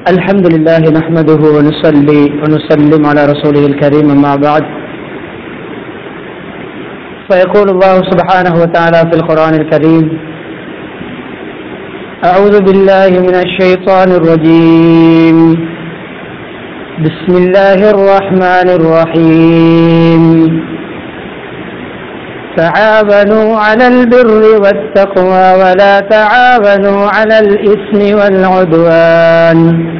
الحمد لله نحمده ونصلي ونسلم على رسوله الكريم أما بعد فيقول الله سبحانه وتعالى في القرآن الكريم أعوذ بالله من الشيطان الرجيم بسم الله الرحمن الرحيم تعاونوا على البر والتقوى ولا تعاونوا على الإثم والعدوان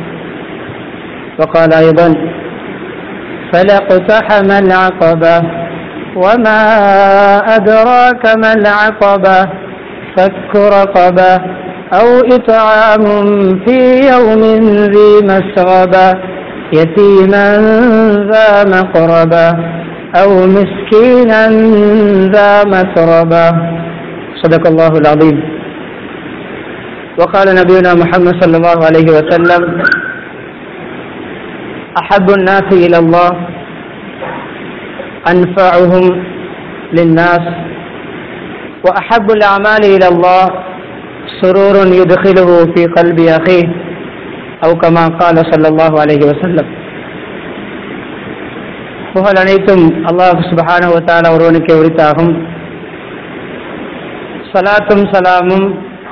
وقال أيضا فلاقتحم العقبة وما أدراك ما العقبة فك رقبة أو إطعام في يوم ذي مسغبة يتيما ذا مقربة أو مسكينا ذا متربة صدق الله العظيم وقال نبينا محمد صلى الله عليه وسلم أحب الناس إلى الله أنفعهم للناس وأحب الأعمال إلى الله سرور يدخله في قلب أخيه أو كما قال صلى الله عليه وسلم புகழ் அனைத்தும் அல்லாஹ் சுபஹான வத்தால ஒருவனுக்கு உரித்தாகும் சலாத்தும் சலாமும்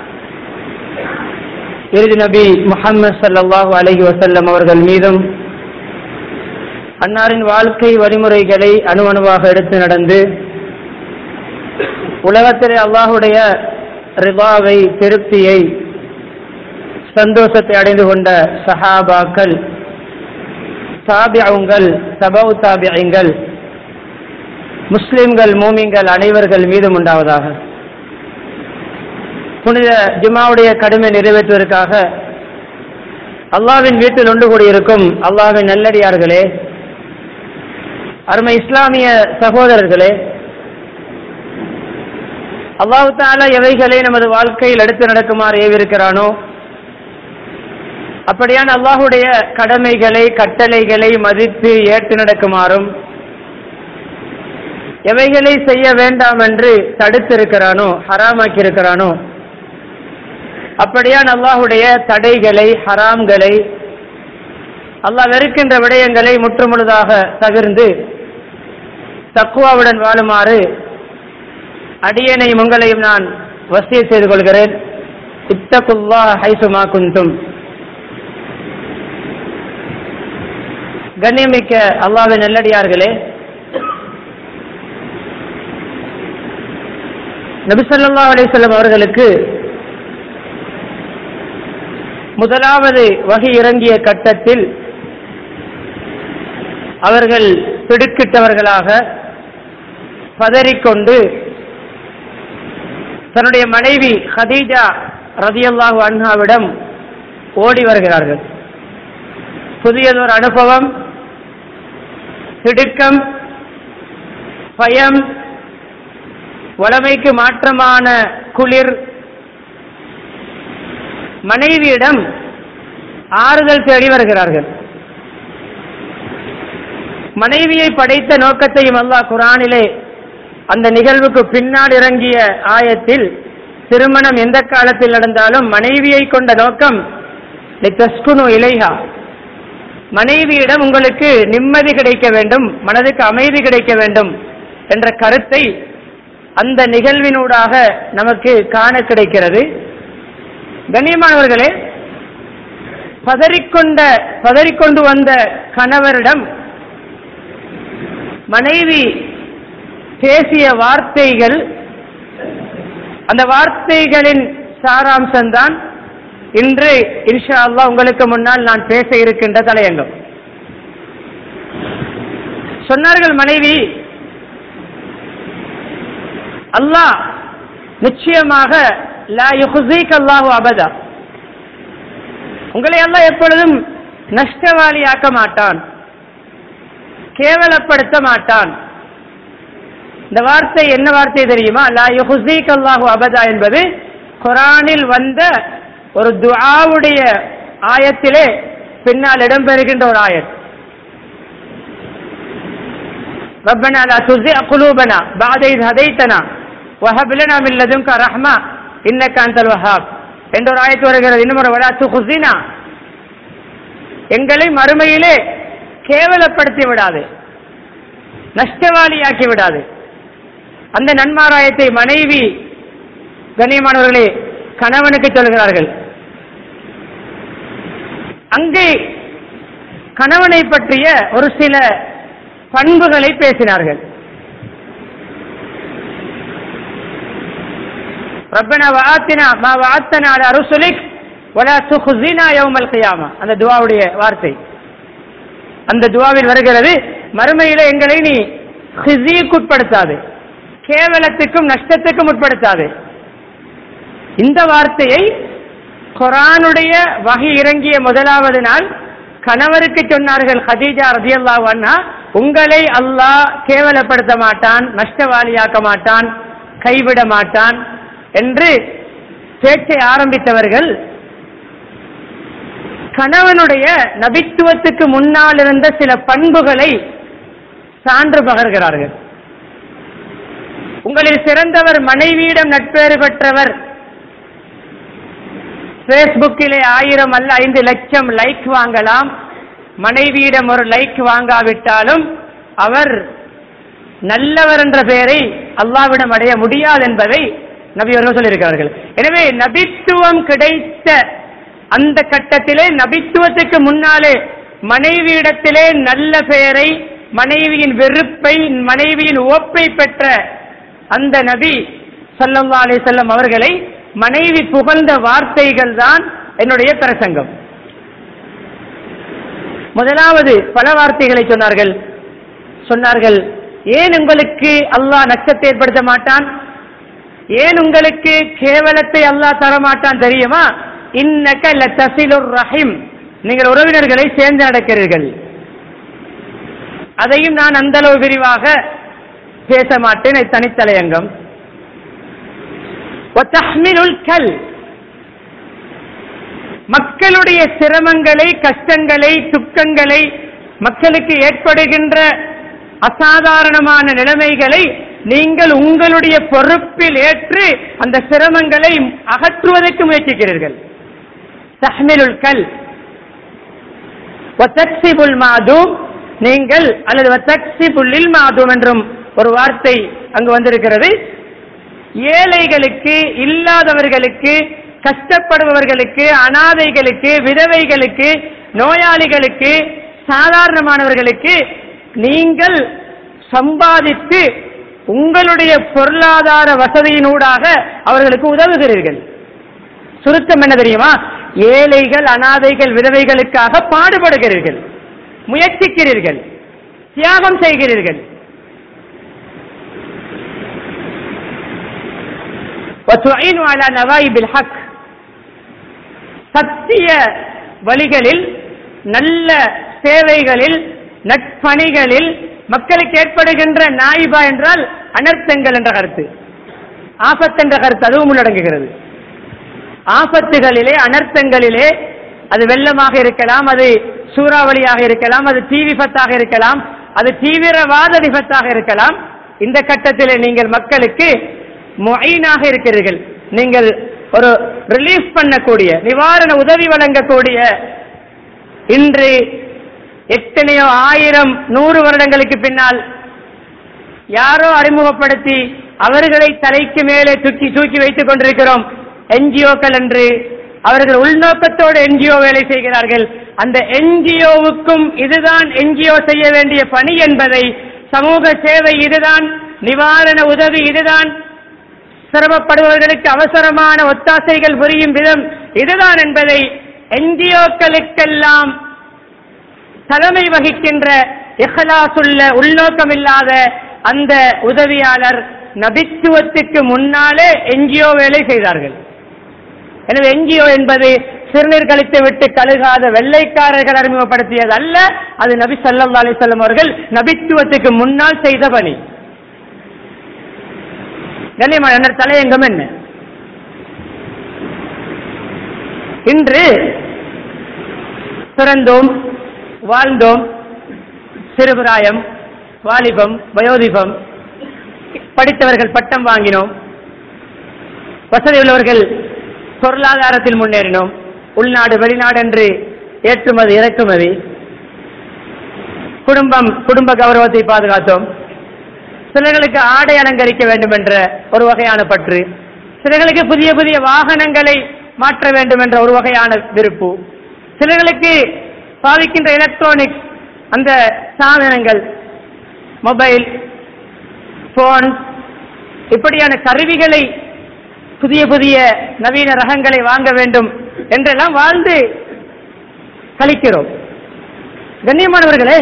இறுதி நபி முஹம்மது சல்லாஹூ அலஹி வசல்லம் அவர்கள் மீதும் அன்னாரின் வாழ்க்கை வழிமுறைகளை அணுவணுவாக எடுத்து நடந்து உலகத்திலே அல்லாஹுடைய ரிவாவை திருப்தியை சந்தோஷத்தை அடைந்து கொண்ட சஹாபாக்கள் தாபியங்கள் சபவு தாபியங்கள் முஸ்லிம்கள் மூமிங்கள் அனைவர்கள் மீதும் உண்டாவதாக புனித ஜுமாவுடைய கடுமை நிறைவேற்றுவதற்காக அல்லாவின் வீட்டில் ஒன்று கூடியிருக்கும் அல்லாவின் நல்லடியார்களே அருமை இஸ்லாமிய சகோதரர்களே அல்லாஹு தாலா எவைகளை நமது வாழ்க்கையில் எடுத்து நடக்குமாறு ஏவிருக்கிறானோ அப்படியான அல்லாஹுடைய கடமைகளை கட்டளைகளை மதித்து ஏற்று நடக்குமாறும் எவைகளை செய்ய வேண்டாம் என்று தடுத்திருக்கிறானோ ஹராமாக்கி இருக்கிறானோ அப்படியான அல்லாஹுடைய தடைகளை ஹராம்களை அல்லாஹ் வெறுக்கின்ற விடயங்களை முற்றுமுழுதாக தவிர்ந்து தக்குவாவுடன் வாழுமாறு அடியனையும் உங்களையும் நான் வசிய செய்து கொள்கிறேன் இத்தகுல்லா ஹைசுமா குந்தும் கண்ணியமிக்க அல்லாவின் நல்லடியார்களே நபிசல்லா அலிசல்லம் அவர்களுக்கு முதலாவது வகை இறங்கிய கட்டத்தில் அவர்கள் திடுக்கிட்டவர்களாக பதறிக்கொண்டு தன்னுடைய மனைவி ஹதீஜா ரதியல்லாஹு அன்ஹாவிடம் ஓடி வருகிறார்கள் புதியதொரு அனுபவம் திடுக்கம் பயம் வளமைக்கு மாற்றமான குளிர் மனைவியிடம் ஆறுதல் தேடி வருகிறார்கள் மனைவியை படைத்த நோக்கத்தையும் அல்லாஹ் குரானிலே அந்த நிகழ்வுக்கு பின்னால் இறங்கிய ஆயத்தில் திருமணம் எந்த காலத்தில் நடந்தாலும் மனைவியை கொண்ட நோக்கம் தஸ்குனு இலைஹா மனைவியிடம் உங்களுக்கு நிம்மதி கிடைக்க வேண்டும் மனதுக்கு அமைதி கிடைக்க வேண்டும் என்ற கருத்தை அந்த நிகழ்வினூடாக நமக்கு காண கிடைக்கிறது கண்ணியமானவர்களே பதறிக்கொண்ட பதறிக்கொண்டு வந்த கணவரிடம் மனைவி பேசிய வார்த்தைகள் அந்த வார்த்தைகளின் சாராம்சம்தான் இன்று இன்ஷா அல்லா உங்களுக்கு முன்னால் நான் பேச இருக்கின்ற தலையங்கம் சொன்னார்கள் மனைவி அல்லாஹ் நிச்சயமாக லா யுஹ்ஸீக் அல்லாஹு அபதா உங்களை அல்லாஹ் எப்பொழுதும் நஷ்டவாளியாக்க மாட்டான் கேவலப்படுத்த மாட்டான் இந்த வார்த்தை என்ன வார்த்தை தெரியுமா லா யுஹ்ஸீக் அல்லாஹு அபதா என்பது குரானில் வந்த ஒரு துஆவுடைய ஆயத்திலே பின்னால் இடம்பெறுகின்ற ஒரு ஆயத் ربنا لا تزغ قلوبنا بعد إذ هديتنا وهب لنا من لدنك رحمة إنك أنت الوهاب என்ற ஒரு ஆயத்து வருகிறது இன்னும் ஒரு வலா துஹ்ஸினா எங்களை மறுமையிலே கேவலப்படுத்தி விடாது நஷ்டவாளியாக்கி விடாது அந்த நன்மாராயத்தை மனைவி கண்ணியமானவர்களே கணவனுக்கு சொல்கிறார்கள் அங்கே கணவனை பற்றிய ஒரு சில பண்புகளை பேசினார்கள் ரப்பனா வஆத்தினா மா வஆத்தனா அலா ருசுலிக் வலா துஹ்ஸினா யௌமல் கியாமா அந்த துஆவுடைய வார்த்தை அந்த துஆவில் வருகிறது மறுமையில எங்களை நீ ஹிஸிக்குட்படுத்தாது கேவலத்துக்கும் நஷ்டத்துக்கும் உட்படுத்தாது இந்த வார்த்தையை குரானுடைய வகை இறங்கிய முதலாவது நாள் கணவருக்கு சொன்னார்கள் ஹதீஜா ரதியல்லாஹு அன்ஹா உங்களை அல்லாஹ் கேவலப்படுத்த மாட்டான் நஷ்டவாளியாக்க மாட்டான் கைவிட மாட்டான் என்று பேச்சை ஆரம்பித்தவர்கள் கணவனுடைய நபித்துவத்துக்கு முன்னால் இருந்த சில பண்புகளை சான்று பகர்கிறார்கள் உங்களில் சிறந்தவர் மனைவியிடம் நட்பேறு பெற்றவர் பேஸ்புக்கிலே ஆயிரம் அல்ல ஐந்து லட்சம் லைக் வாங்கலாம் மனைவியிடம் ஒரு லைக் வாங்காவிட்டாலும் அவர் நல்லவர் என்ற பெயரை அல்லாவிடம் அடைய முடியாது என்பதை நபி அவர்கள் சொல்லியிருக்கிறார்கள் எனவே நபித்துவம் கிடைத்த அந்த கட்டத்திலே நபித்துவத்துக்கு முன்னாலே மனைவியிடத்திலே நல்ல பெயரை மனைவியின் வெறுப்பை மனைவியின் ஒப்பை பெற்ற அந்த நபி ஸல்லல்லாஹு அலைஹி வஸல்லம் அவர்களை மனைவி புகழ்ந்த வார்த்தைகள் தான் என்னுடைய பிரசங்கம் முதலாவது பல வார்த்தைகளை சொன்னார்கள் சொன்னார்கள் ஏன் உங்களுக்கு அல்லாஹ் நஷ்டத்தை ஏற்படுத்த மாட்டான் ஏன் உங்களுக்கு கேவலத்தை அல்லாஹ் தர மாட்டான் தெரியுமா இன்னக லதசிலுர் ரஹிம் நீங்கள் உறவினர்களை சேர்ந்து நடக்கிறீர்கள் அதையும் நான் அந்த அளவு விரிவாக பேச மாட்டேன் இது தனித்தலையங்கம் வத்தஹ்மிலுல் கல் மக்களுடைய சிரமங்களை கஷ்டங்களை துக்கங்களை மக்களுக்கு ஏற்படுகின்ற அசாதாரணமான நிலைமைகளை நீங்கள் உங்களுடைய பொறுப்பில் ஏற்று அந்த சிரமங்களை அகற்றுவதற்கு முயற்சிக்கிறீர்கள் தஹ்மிலுல் கல் வத்தக்சிபுல் மாதூம் நீங்கள் அல்லது வத்தக்சிபுல்லில் மாதூம் என்றும் ஒரு வார்த்தை அங்கு வந்திருக்கிறது ஏழைகளுக்கு இல்லாதவர்களுக்கு கஷ்டப்படுபவர்களுக்கு அனாதைகளுக்கு விதவைகளுக்கு நோயாளிகளுக்கு சாதாரணமானவர்களுக்கு நீங்கள் சம்பாதித்து உங்களுடைய பொருளாதார வசதியினூடாக அவர்களுக்கு உதவுகிறீர்கள் சுருக்கம் என்ன தெரியுமா ஏழைகள் அனாதைகள் விதவைகளுக்காக பாடுபடுகிறீர்கள் முயற்சிக்கிறீர்கள் தியாகம் செய்கிறீர்கள் وتعين على نوائب الحق சத்திய வழிகளில் நல்ல சேவைகளில் நட்பணிகளில் மக்களுக்கு ஏற்படுகின்ற நாயிபா என்றால் அனர்த்தங்கள் என்ற கருத்து ஆபத்து என்ற கருத்து அதுவும் உள்ளடங்குகிறது ஆபத்துகளிலே அனர்த்தங்களிலே அது வெள்ளமாக இருக்கலாம் அது சூறாவளியாக இருக்கலாம் அது தீ விபத்தாக இருக்கலாம் அது தீவிரவாத விபத்தாக இருக்கலாம் இந்த கட்டத்திலே நீங்கள் மக்களுக்கு மொயினாக இருக்கிறீர்கள் நீங்கள் ஒரு ரிலீஃப் பண்ணக்கூடிய நிவாரண உதவி வழங்கக்கூடிய இன்று எத்தனையோ ஆயிரம் நூறு வருடங்களுக்கு பின்னால் யாரோ அறிமுகப்படுத்தி அவர்களை தலைக்கு மேலே தூக்கி தூக்கி வைத்துக் கொண்டிருக்கிறோம் என்ஜிஓக்கள் என்று அவர்கள் உள்நோக்கத்தோடு என்ஜிஓ வேலை செய்கிறார்கள் அந்த என்ஜிஓவுக்கும் இதுதான் என்ஜிஓ செய்ய வேண்டிய பணி என்பதை சமூக சேவை இதுதான் நிவாரண உதவி இதுதான் சிரமப்படுபவர்களுக்கு அவசரமான ஒத்தாசைகள் புரியும் விதம் இதுதான் என்பதை என்ஜிஓக்களுக்கெல்லாம் தலைமை வகிக்கின்ற இஹ்லாசுள்ள உள்நோக்கம் இல்லாத அந்த உதவியாளர் நபித்துவத்துக்கு முன்னாலே என்ஜிஓ வேலை செய்தார்கள் எனவே என்ஜிஓ என்பது சிறுநீர் கழித்து விட்டு கழுகாத வெள்ளைக்காரர்கள் அறிமுகப்படுத்தியது அல்ல அது நபி ஸல்லல்லாஹு அலைஹி வஸல்லம் அவர்கள் நபித்துவத்துக்கு முன்னால் செய்த பணி கண்ணியமான என்ன தலையங்கம் என்ன இன்று பிறந்தோம் வாழ்ந்தோம் சிறுபிராயம் வாலிபம் வயோதிபம் படித்தவர்கள் பட்டம் வாங்கினோம் வசதி உள்ளவர்கள் பொருளாதாரத்தில் முன்னேறினோம் உள்நாடு வெளிநாடு என்று ஏற்றுமதி இறக்குமதி குடும்பம் குடும்ப கௌரவத்தை பாதுகாத்தோம் சிலர்களுக்கு ஆடை அலங்கரிக்க வேண்டும் என்ற ஒரு வகையான பற்று சிலர்களுக்கு புதிய புதிய வாகனங்களை மாற்ற வேண்டும் என்ற ஒரு வகையான விருப்பு சிலர்களுக்கு பாவிக்கின்ற எலக்ட்ரானிக்ஸ் அந்த சாதனங்கள் மொபைல் போன் இப்படியான கருவிகளை புதிய புதிய நவீன ரகங்களை வாங்க வேண்டும் என்றெல்லாம் வாழ்ந்து கழிக்கிறோம் கண்ணியமானவர்களே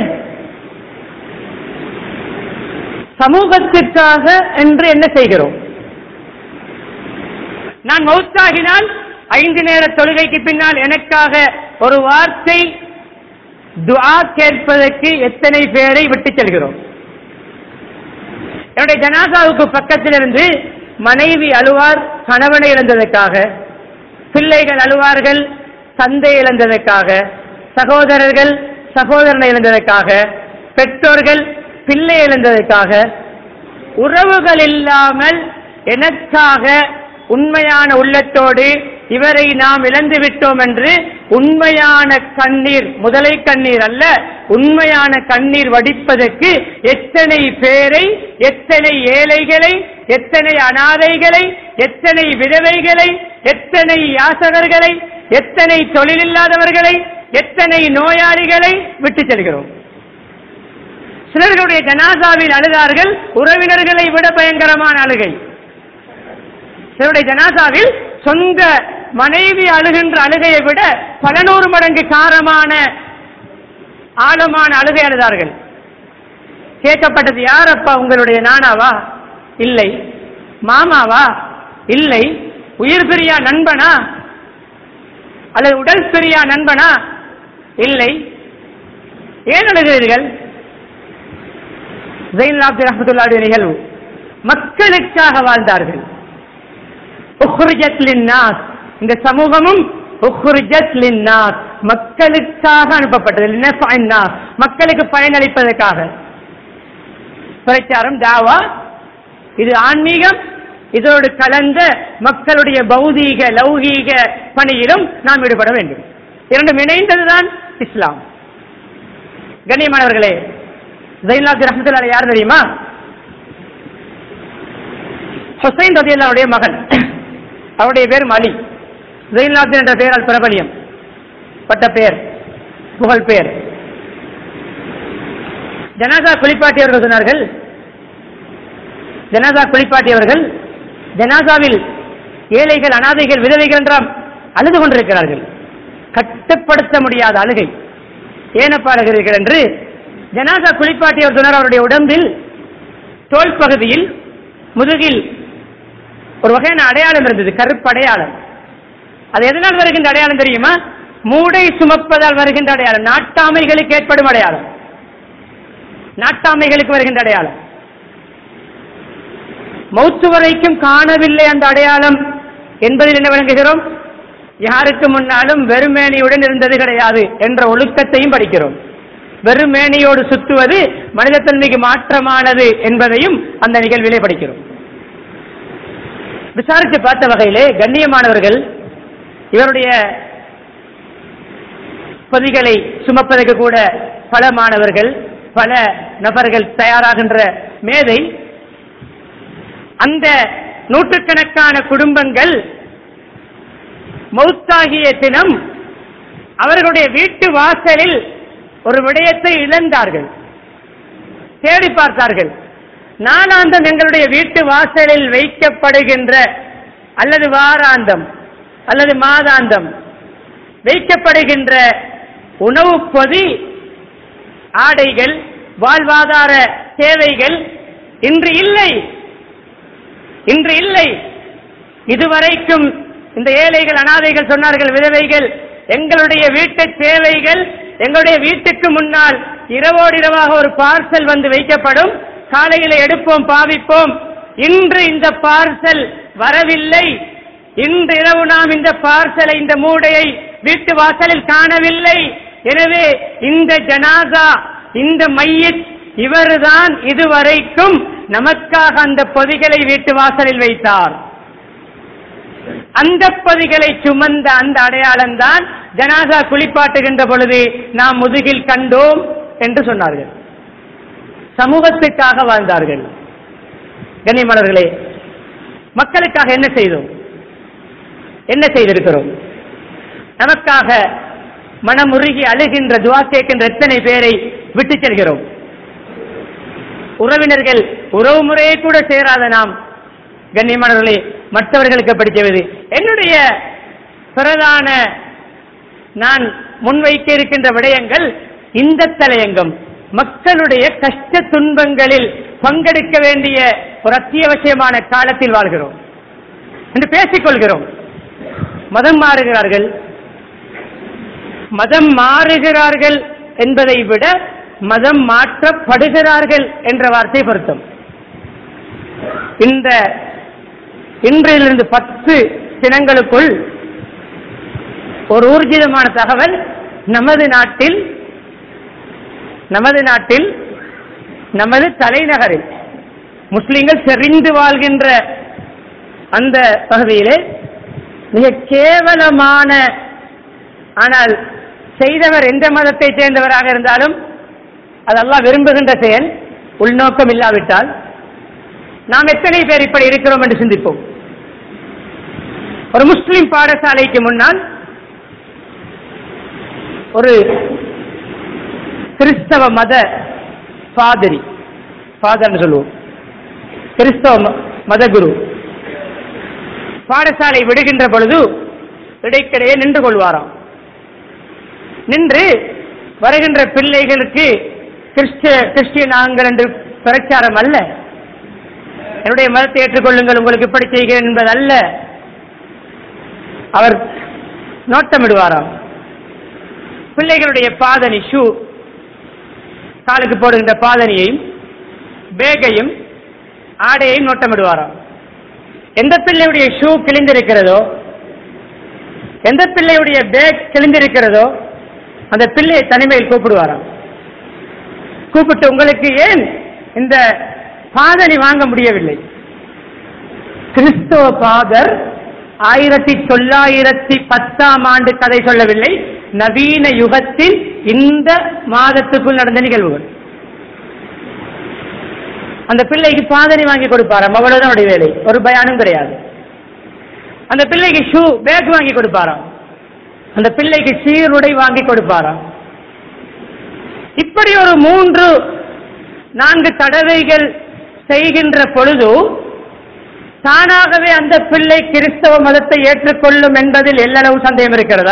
சமூகத்திற்காக என்று என்ன செய்கிறோம் நான் மௌத்தாகினால் ஐந்து நேர தொழுகைக்கு பின்னால் எனக்காக ஒரு வார்த்தை துஆ கேட்பதற்கு எத்தனை பேரை விட்டு செல்கிறோம் என்னுடைய ஜனாசாவுக்கு பக்கத்தில் இருந்து மனைவி அழுவார் கணவனை இழந்ததற்காக பிள்ளைகள் அழுவார்கள் தந்தை இழந்ததற்காக சகோதரர்கள் சகோதரனை இழந்ததற்காக பெற்றோர்கள் பிள்ளை இழந்ததற்காக உறவுகள் இல்லாமல் எனக்காக உண்மையான உள்ளத்தோடு இவரை நாம் இழந்து விட்டோம் என்று உண்மையான கண்ணீர் முதலை கண்ணீர் அல்ல உண்மையான கண்ணீர் வடிப்பதற்கு எத்தனை பேரை எத்தனை ஏழைகளை எத்தனை அனாதைகளை எத்தனை விதவைகளை எத்தனை யாசகர்களை எத்தனை தொழிலில்லாதவர்களை எத்தனை நோயாளிகளை விட்டு செல்கிறோம் சிலர்களுடைய ஜனாசாவில் அழுதார்கள் உறவினர்களை விட பயங்கரமான அழுகை சிலருடைய ஜனாசாவில் சொந்த மனைவி அழுகின்ற அழுகையை விட பல நூறு மடங்கு காரமான ஆழமான அழுகை அழுதார்கள் கேட்கப்பட்டது யாரப்பா உங்களுடைய நானாவா இல்லை மாமாவா இல்லை உயிர் பிரியா நண்பனா அல்லது உடல் பிரியா நண்பனா இல்லை ஏன் அழுகிறீர்கள் ஜெயின் அப்துல் ரஹமத்துல்லாவுடைய நிகழ்வு மக்களுக்காக வாழ்ந்தார்கள் உஹ்ரிஜத் லின்னாஸ் இந்த சமூகமும் உஹ்ரிஜத் லின்னாஸ் மக்களுக்காக அனுப்பப்பட்டது லினஃபஅன் நாஸ் மக்களுக்கு பயனளிப்பதற்காக பிரச்சாரம் தாவா இது ஆன்மீகம் இதோடு கலந்த மக்களுடைய பௌதீக லௌகீக பணியிலும் நாம் ஈடுபட வேண்டும் இரண்டும் இணைந்ததுதான் இஸ்லாம் கண்ணியமானவர்களே ஜெயின்லாத் ரஹமத்துல்லாஹி யார் தெரியுமா ஹுசைன் ரதியல்லாவுடைய மகன் அவருடைய பேர் அலி ஜெயின்லாத் என்ற பெயரால் பிரபலியம் பட்ட பெயர் புகழ் பெயர் ஜனாசா குளிப்பாட்டியவர்கள் சொன்னார்கள் ஜனாசா குளிப்பாட்டியவர்கள் ஜனாசாவில் ஏழைகள் அனாதைகள் விதவைகள் என்றால் அழுது கொண்டிருக்கிறார்கள் கட்டுப்படுத்த முடியாத அழுகை ஏனப்பா அழுகிறீர்கள் என்று ஜனாசா குளிப்பாட்டியவர் சொன்னார் அவருடைய உடம்பில் தோல் பகுதியில் முதுகில் ஒரு வகையான அடையாளம் இருந்தது கருப்பு அடையாளம் அது எதனால் வருகின்ற அடையாளம் தெரியுமா மூடை சுமப்பதால் வருகின்ற அடையாளம் நாட்டாமைகளுக்கு ஏற்படும் அடையாளம் நாட்டாமைகளுக்கு வருகின்ற அடையாளம் மௌத்து வரைக்கும் காணவில்லை அந்த அடையாளம் என்பதில் என்ன விளங்குகிறோம் யாருக்கு முன்னாலும் வெறுமேனியுடன் இருந்தது கிடையாது என்ற ஒழுக்கத்தையும் படிக்கிறோம் வெறுமேனியோடு சுற்றுவது மனிதத்தன்மைக்கு மாற்றமானது என்பதையும் அந்த நிகழ்விலே படிக்கிறோம் விசாரித்து பார்த்த வகையிலே கண்ணியமானவர்கள் இவருடைய பொதிகளை சுமப்பதற்கு கூட பல மாணவர்கள் பல நபர்கள் தயாராகின்ற மேதை அந்த நூற்றுக்கணக்கான குடும்பங்கள் மௌத்தாகிய தினம் அவர்களுடைய வீட்டு வாசலில் ஒரு விடயத்தை இழந்தார்கள் தேடி பார்த்தார்கள் நாளாந்தம் எங்களுடைய வீட்டு வாசலில் வைக்கப்படுகின்ற அல்லது வாராந்தம் அல்லது மாதாந்தம் வைக்கப்படுகின்ற உணவுப் பொதி ஆடைகள் வாழ்வாதார தேவைகள் இன்று இல்லை இன்று இல்லை இதுவரைக்கும் இந்த ஏழைகள் அனாதைகள் சொன்னார்கள் விதவைகள் எங்களுடைய வீட்டு தேவைகள் எங்களுடைய வீட்டுக்கு முன்னால் இரவோடு இரவாக ஒரு பார்சல் வந்து வைக்கப்படும் காலையில் எடுப்போம் பாவிப்போம் இன்று இந்த பார்சல் வரவில்லை இன்று இரவு நாம் இந்த பார்சலை இந்த மூடையை வீட்டு வாசலில் காணவில்லை எனவே இந்த ஜனாசா இந்த மையத் இவர்தான் இதுவரைக்கும் நமக்காக அந்த பொதிகளை வீட்டு வாசலில் வைத்தார் அந்த பொதிகளை சுமந்த அந்த அடையாளம் தான் ஜனாசா குளிப்பாட்டுகின்ற பொழுது நாம் முதுகில் கண்டோம் என்று சொன்னார்கள் சமூகத்துக்காக வாழ்ந்தார்கள் கண்ணியமானவர்களே மக்களுக்காக என்ன செய்தோம் என்ன செய்திருக்கிறோம் நமக்காக மனமுருகி அழுகின்ற துவா கேட்கின்ற எத்தனை பேரை விட்டு செல்கிறோம் உறவினர்கள் உறவு முறையை கூட சேராத நாம் கண்ணியமானவர்களே மற்றவர்களுக்கு படித்தவது என்னுடைய பிரதான நான் முன்வைக்க இருக்கின்ற விடயங்கள் இந்த தலையங்கம் மக்களுடைய கஷ்ட துன்பங்களில் பங்கெடுக்க வேண்டிய ஒரு அத்தியாவசியமான காலத்தில் வாழ்கிறோம் என்று பேசிக்கொள்கிறோம் மதம் மாறுகிறார்கள் மதம் மாறுகிறார்கள் என்பதை விட மதம் மாற்றப்படுகிறார்கள் என்ற வார்த்தை பொருத்தம் இந்த இன்றிலிருந்து பத்து தினங்களுக்குள் ஒரு ஊர்ஜிதமான தகவல் நமது நாட்டில் நமது நாட்டில் நமது தலைநகரில் முஸ்லிம்கள் செறிந்து வாழ்கின்ற அந்த பகுதியிலே மிக கேவலமான ஆனால் செய்தவர் எந்த மதத்தை சேர்ந்தவராக இருந்தாலும் அது அல்லாஹ் விரும்புகின்ற செயல் உள்நோக்கம் இல்லாவிட்டால் நாம் எத்தனை பேர் இப்படி இருக்கிறோம் என்று சிந்திப்போம் ஒரு முஸ்லிம் பாடசாலைக்கு முன்னால் ஒரு கிறிஸ்தவ மத பாதிரி ஃபாதர்னு சொல்லுவோம் கிறிஸ்தவ ம- மத குரு பாடசாலை விடுகின்ற பொழுது இடைக்கிடையே நின்று கொள்வாராம் நின்று வருகின்ற பிள்ளைகளுக்கு கிறிஸ்டிய கிறிஸ்டியன் ஆங்கள் என்று பிரச்சாரம் அல்ல என்னுடைய மதத்தை ஏற்றுக்கொள்ளுங்கள் உங்களுக்கு இப்படி செய்கிறேன் என்பது அல்ல அவர் நோட்டமிடுவாராம் பிள்ளைகளுடைய பாதணி ஷூ காலுக்கு போடுகின்ற பாதணியையும் பேகையும் ஆடையையும் நோட்டமிடுவாராம் எந்த பிள்ளையுடைய ஷூ கிழிந்திருக்கிறதோ எந்த பிள்ளையுடைய பேக் கிழிந்திருக்கிறதோ அந்த பிள்ளையை தனிமையில் கூப்பிடுவாராம் கூப்பிட்டு உங்களுக்கு ஏன் இந்த பாதணி வாங்க முடியவில்லை கிறிஸ்தவ பாதர் ஆயிரத்தி தொள்ளாயிரத்தி பத்தாம் ஆண்டு கதை சொல்லவில்லை நவீன யுகத்தில் இந்த மாதத்துக்குள் நடந்த நிகழ்வுகள் அந்த பிள்ளைக்கு பாதணி வாங்கி கொடுப்பாராம் அவ்வளவுதான் அவருடைய வேலை ஒரு பயானும் கிடையாது அந்த பிள்ளைக்கு ஷூ பேக் வாங்கி கொடுப்பாராம் அந்த பிள்ளைக்கு சீருடை வாங்கி கொடுப்பாராம் இப்படி ஒரு மூன்று நான்கு தடவைகள் செய்கின்ற பொழுது தானாகவே அந்த பிள்ளை கிறிஸ்தவ மதத்தை ஏற்றுக்கொள்ளும் என்பதில் எல்லளவு சந்தேகம் இருக்கிறதா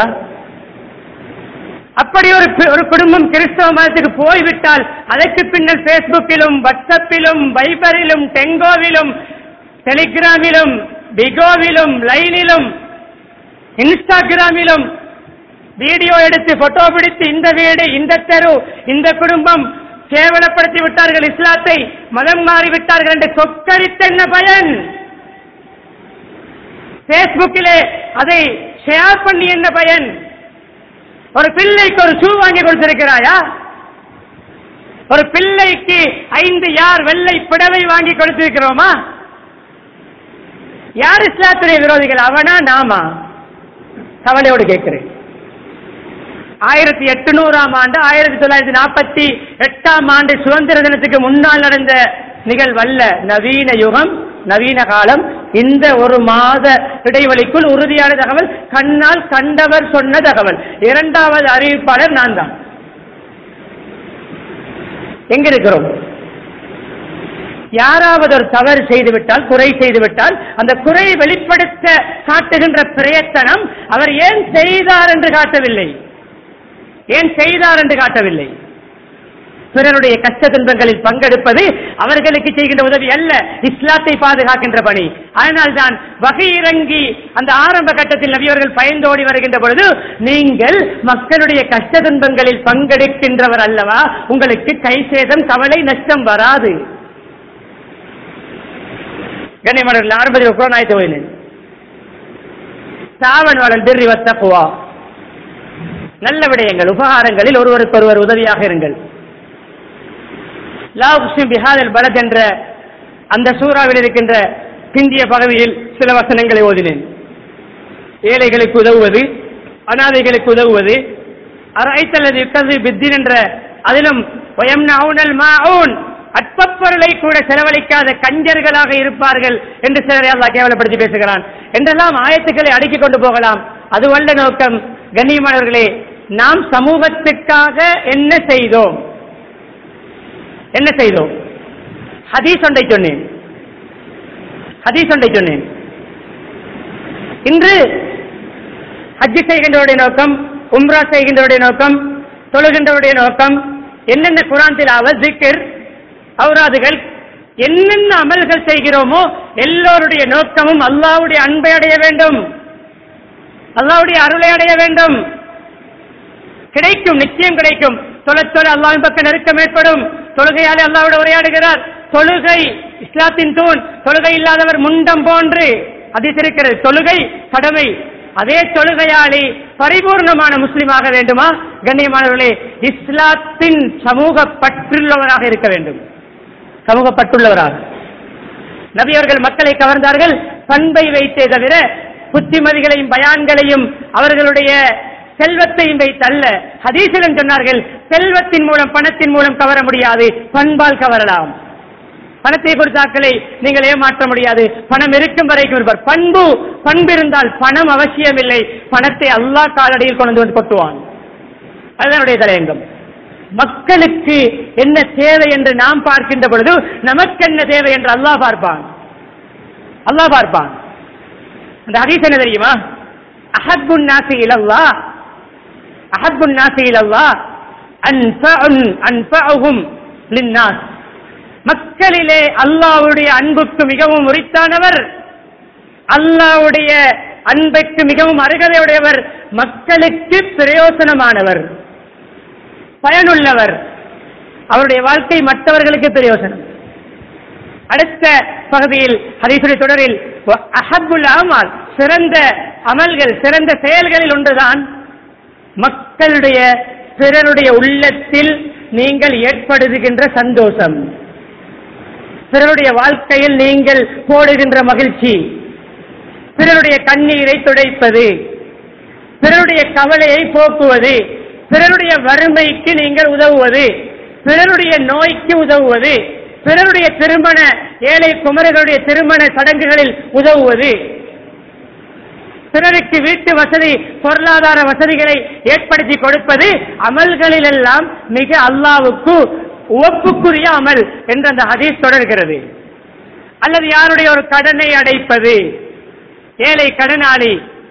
அப்படி ஒரு பி- ஒரு குடும்பம் கிறிஸ்தவ மதத்துக்கு போய்விட்டால் அதற்கு பின்னர் பேஸ்புக்கிலும் வாட்ஸ்அப்பிலும் வைபரிலும் டெங்கோவிலும் டெலிகிராமிலும் பிகோவிலும் லைனிலும் இன்ஸ்டாகிராமிலும் வீடியோ எடுத்து போட்டோ பிடித்து இந்த வீடு இந்த தெரு இந்த குடும்பம் கேவலப்படுத்தி விட்டார்கள் இஸ்லாத்தை மதம் மாறி விட்டார்கள் என்று சொக்கரித்த என்ன பயன் பேஸ்புக்கிலே அதை ஷேர் பண்ணி என்ன பயன் ஒரு பிள்ளைக்கு ஒரு ஷூ வாங்கி கொடுத்திருக்கிறாயா ஒரு பிள்ளைக்கு ஐந்து யார் வெள்ளை புடவை வாங்கி கொடுத்திருக்கிறோமா யார் இஸ்லாத்துடைய விரோதிகள் அவனா நாமா கவலையோடு கேட்கிறேன் ஆயிரத்தி எட்டுநூறாம் ஆண்டு ஆயிரத்தி தொள்ளாயிரத்தி நாற்பத்தி எட்டாம் ஆண்டு சுதந்திர தினத்துக்கு முன்னால் நடந்த நிகழ்வல்ல நவீன யுகம் நவீன காலம் இந்த ஒரு மாத இடைவெளிக்குள் உறுதியான தகவல் கண்ணால் கண்டவர் சொன்ன தகவல் இரண்டாவது அறிவிப்பாளர் நான் தான் எங்க இருக்கிறோம் யாராவது ஒரு தவறு செய்துவிட்டால் குறை செய்துவிட்டால் அந்த குறையை வெளிப்படுத்த காட்டுகின்ற பிரயத்தனம் அவர் ஏன் செய்தார் என்று காட்டவில்லை ஏன் செய்தார் என்று காட்டவில்லை பிறருடைய கஷ்ட துன்பங்களில் பங்கெடுப்பது அவர்களுக்கு செய்கின்ற உதவி அல்ல இஸ்லாத்தை பாதுகாக்கின்ற பணி அதனால்தான் வகை இறங்கி அந்த ஆரம்ப கட்டத்தில் நபியவர்கள் பயந்தோடி வருகின்ற பொழுது நீங்கள் மக்களுடைய கஷ்ட துன்பங்களில் பங்கெடுக்கின்றவர் அல்லவா உங்களுக்கு கை சேதம் கவலை நஷ்டம் வராது கண்ணியமர்கள் ஆரம்பத்தில் குரானாயத்தை போயினேன் சாவன் வளல் பிர்ரி வத்தக்குவா நல்ல விடயங்கள் உபகாரங்களில் ஒருவருக்கு ஒருவர் உதவியாக இருங்கள் லா உஸ்லிம் பிஹாதல் பலத் என்ற அந்த சூறாவில் இருக்கின்ற பிந்திய பகுதியில் சில வசனங்களை ஓதினேன் ஏழைகளுக்கு உதவுவது அனாதைகளுக்கு உதவுவது அரைத்தல்லது யுக்கது பித்தின் என்ற அதிலும் வயம்னவுனல் மாஊன் அற்பப்பொருளை கூட செலவழிக்காத கஞ்சர்களாக இருப்பார்கள் என்று சிலரை அல்லாஹ் கேவலப்படுத்தி பேசுகிறான் என்றெல்லாம் ஆயத்துக்களை அடுக்கிக் கொண்டு போகலாம் அதுவல்ல நோக்கம் கண்ணியமானவர்களே நாம் சமூகத்துக்காக என்ன செய்தோம் என்ன செய்தோம் ஹதீஸ் ஒன்றை சொன்னேன் ஹதீஸ் ஒன்றை சொன்னேன் இன்று ஹஜ்ஜி செய்கின்றவருடைய நோக்கம் உம்ரா செய்கின்றவருடைய நோக்கம் தொழுகின்றவருடைய நோக்கம் என்னென்ன குரான் திலாவ ஜிக்கிர் அவுராதுகள் என்னென்ன அமல்கள் செய்கிறோமோ எல்லோருடைய நோக்கமும் அல்லாவுடைய அன்பை அடைய வேண்டும் அல்லாவுடைய அருளை அடைய வேண்டும் கிடைக்கும் நிச்சயம் கிடைக்கும் தொலை தொலை அல்லாவின் பக்கம் நெருக்கம் ஏற்படும் தொழுகையாலே அல்லாவோட உரையாடுகிறார் தொழுகை இஸ்லாத்தின் தூண் தொழுகை இல்லாதவர் முண்டம் போன்று அதிசிருக்கிறது தொழுகை கடமை அதே தொழுகையாளி பரிபூர்ணமான முஸ்லிமாக வேண்டுமா கண்ணியமானவர்களே இஸ்லாத்தின் சமூக பற்றுள்ளவராக இருக்க வேண்டும் சமூக பற்றுள்ளவராக நபி அவர்கள் மக்களை கவர்ந்தார்கள் பண்பை வைத்தே தவிர புத்திமதிகளையும் பயான்களையும் அவர்களுடைய செல்வத்தையும் வைத்தல்ல ஹதீசிலும் சொன்னார்கள் செல்வத்தின் மூலம் பணத்தின் மூலம் கவர முடியாது பண்பால் கவரலாம் பணத்தை கொடுத்தாக்களை நீங்கள் ஏமாற்ற முடியாது பணம் இருக்கும் வரைக்கும் இருப்பார் பண்பு பண்பு இருந்தால் பணம் அவசியமில்லை பணத்தை அல்லாஹ் காலடியில் கொண்டு வந்து கொட்டுவான் அதனுடைய தலையங்கம் மக்களுக்கு என்ன தேவை என்று நாம் பார்க்கின்ற பொழுது நமக்கு என்ன தேவை என்று அல்லாஹ் பார்ப்பான் அல்லாஹ் பார்ப்பான் அந்த ஹதீஸ் என்ன தெரியுமா அஹப்புன் நாசி இலல்லா அஹப்புன் நாசி இலல்லா அன்ஃபஉன் அன்ஃபஉஹும் லின்னாஸ் மக்களிலே அல்லாஹ்வுடைய அன்புக்கு மிகவும் உரித்தானவர் அல்லாஹ்வுடைய அன்புக்கு மிகவும் அருகதையுடையவர் மக்களுக்கு பிரயோசனமானவர் பயனுள்ளவர் அவருடைய வாழ்க்கை மற்றவர்களுக்கு பிரயோசனம் அடுத்த பகுதியில் ஹதீசுடைய தொடரில் அஹப்புல் அமால் சிறந்த அமல்கள் சிறந்த செயல்களில் ஒன்றுதான் மக்களுடைய பிறருடைய உள்ளத்தில் நீங்கள் ஏற்படுத்துகின்ற சந்தோஷம் பிறருடைய வாழ்க்கையில் நீங்கள் போடுகின்ற மகிழ்ச்சி பிறருடைய கண்ணீரை துடைப்பது பிறருடைய கவலையை போக்குவது பிறருடைய வறுமைக்கு நீங்கள் உதவுவது பிறருடைய நோய்க்கு உதவுவது பிறருடைய திருமண ஏழை குமரர்களுடைய திருமண சடங்குகளில் உதவுவது பிறருக்கு வீட்டு வசதி பொருளாதார வசதிகளை ஏற்படுத்தி கொடுப்பது அமல்களிலெல்லாம் மிக அல்லாவுக்கு உவப்புக்குரிய அமல் என்று அந்த ஹதீஸ் தொடர்கிறது அல்லது யாருடைய ஒரு கடனை அடைப்பது ஏழை கடனாளி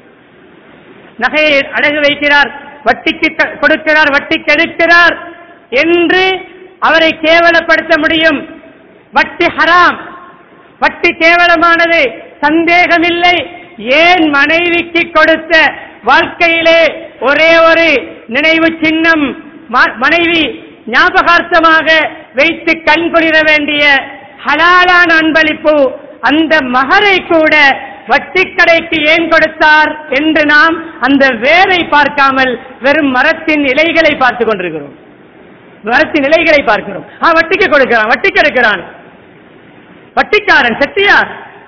நகையை அடகு வைக்கிறார் வட்டிக்கு க- கொடுக்கிறார் வட்டிக்கு எடுக்கிறார் என்று அவரை கேவலப்படுத்த முடியும் வட்டி ஹராம் வட்டி கேவலமானது சந்தேகமில்லை ஏன் மனைவிக்கு கொடுத்த வாழ்க்கையிலே ஒரே ஒரு நினைவு சின்னம் ம- மனைவி ஞாபகார்த்தமாக வைத்து கண்குளிர வேண்டிய ஹலாலான அன்பளிப்பு அந்த மகரை கூட வட்டிக்கடைக்கு ஏன் கொடுத்தார் என்று நாம் அந்த வேரை பார்க்காமல் வெறும் மரத்தின் இலைகளை பார்த்துக் கொண்டிருக்கிறோம் மரத்தின் இலைகளை பார்க்கிறோம் ஆ வட்டிக்கு கொடுக்கிறான் வட்டிக்கு எடுக்கிறான் வட்டிக்காரன் செட்டியார்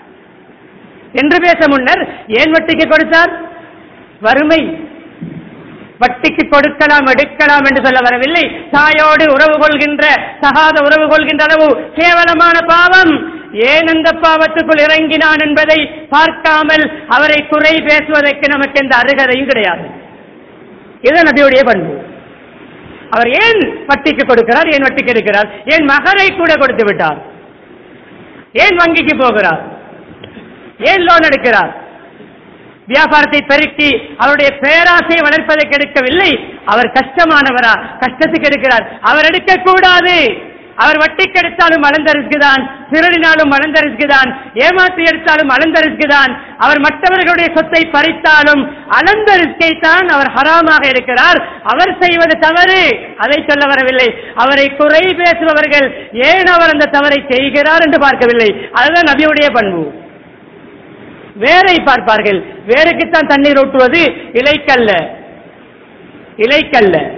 என்று பேச முன்னர் ஏன் வட்டிக்கு கொடுத்தார் வறுமை வட்டிக்கு கொடுக்கலாம் எடுக்கலாம் என்று சொல்ல வரவில்லை தாயோடு உறவு கொள்கின்ற சகாத உறவு கொள்கின்ற அளவு கேவலமான பாவம் ஏன் அந்த பாவத்துக்குள் இறங்கினான் என்பதை பார்க்காமல் அவரை குறை பேசுவதற்கு நமக்கு எந்த அருகதையும் கிடையாது இது நபியுடைய பண்பு அவர் ஏன் வட்டிக்கு கொடுக்கிறார் ஏன் வட்டிக்கு எடுக்கிறார் ஏன் மகரை கூட கொடுத்து விட்டார் ஏன் வங்கிக்கு போகிறார் ஏன் லோன் எடுக்கிறார் வியாபாரத்தை பெருக்கி அவருடைய பேராசையை வளர்ப்பதற்கு எடுக்கவில்லை அவர் கஷ்டமானவரா கஷ்டத்துக்கு எடுக்கிறார் அவர் எடுக்கக்கூடாது அவர் வட்டிக்கு எடுத்தாலும் வளர்ந்த ரிஸ்க் தான் திருடினாலும் வளர்ந்த ரிஸ்க் தான் ஏமாற்றி எடுத்தாலும் அளந்த ரிஸ்க் தான் அவர் மற்றவர்களுடைய சொத்தை பறித்தாலும் அளந்த ரிஸ்கை தான் அவர் ஹராமாக எடுக்கிறார் அவர் செய்வது தவறு அதை சொல்ல வரவில்லை அவரை குறை பேசுபவர்கள் ஏன் அவர் அந்த தவறை செய்கிறார் என்று பார்க்கவில்லை அதுதான் நபியுடைய பண்பு வேரை பார்ப்பார்கள் வேருக்குத்தான் தண்ணீர் ஊட்டுவது இலைக்கல்ல இலைக்கல்ல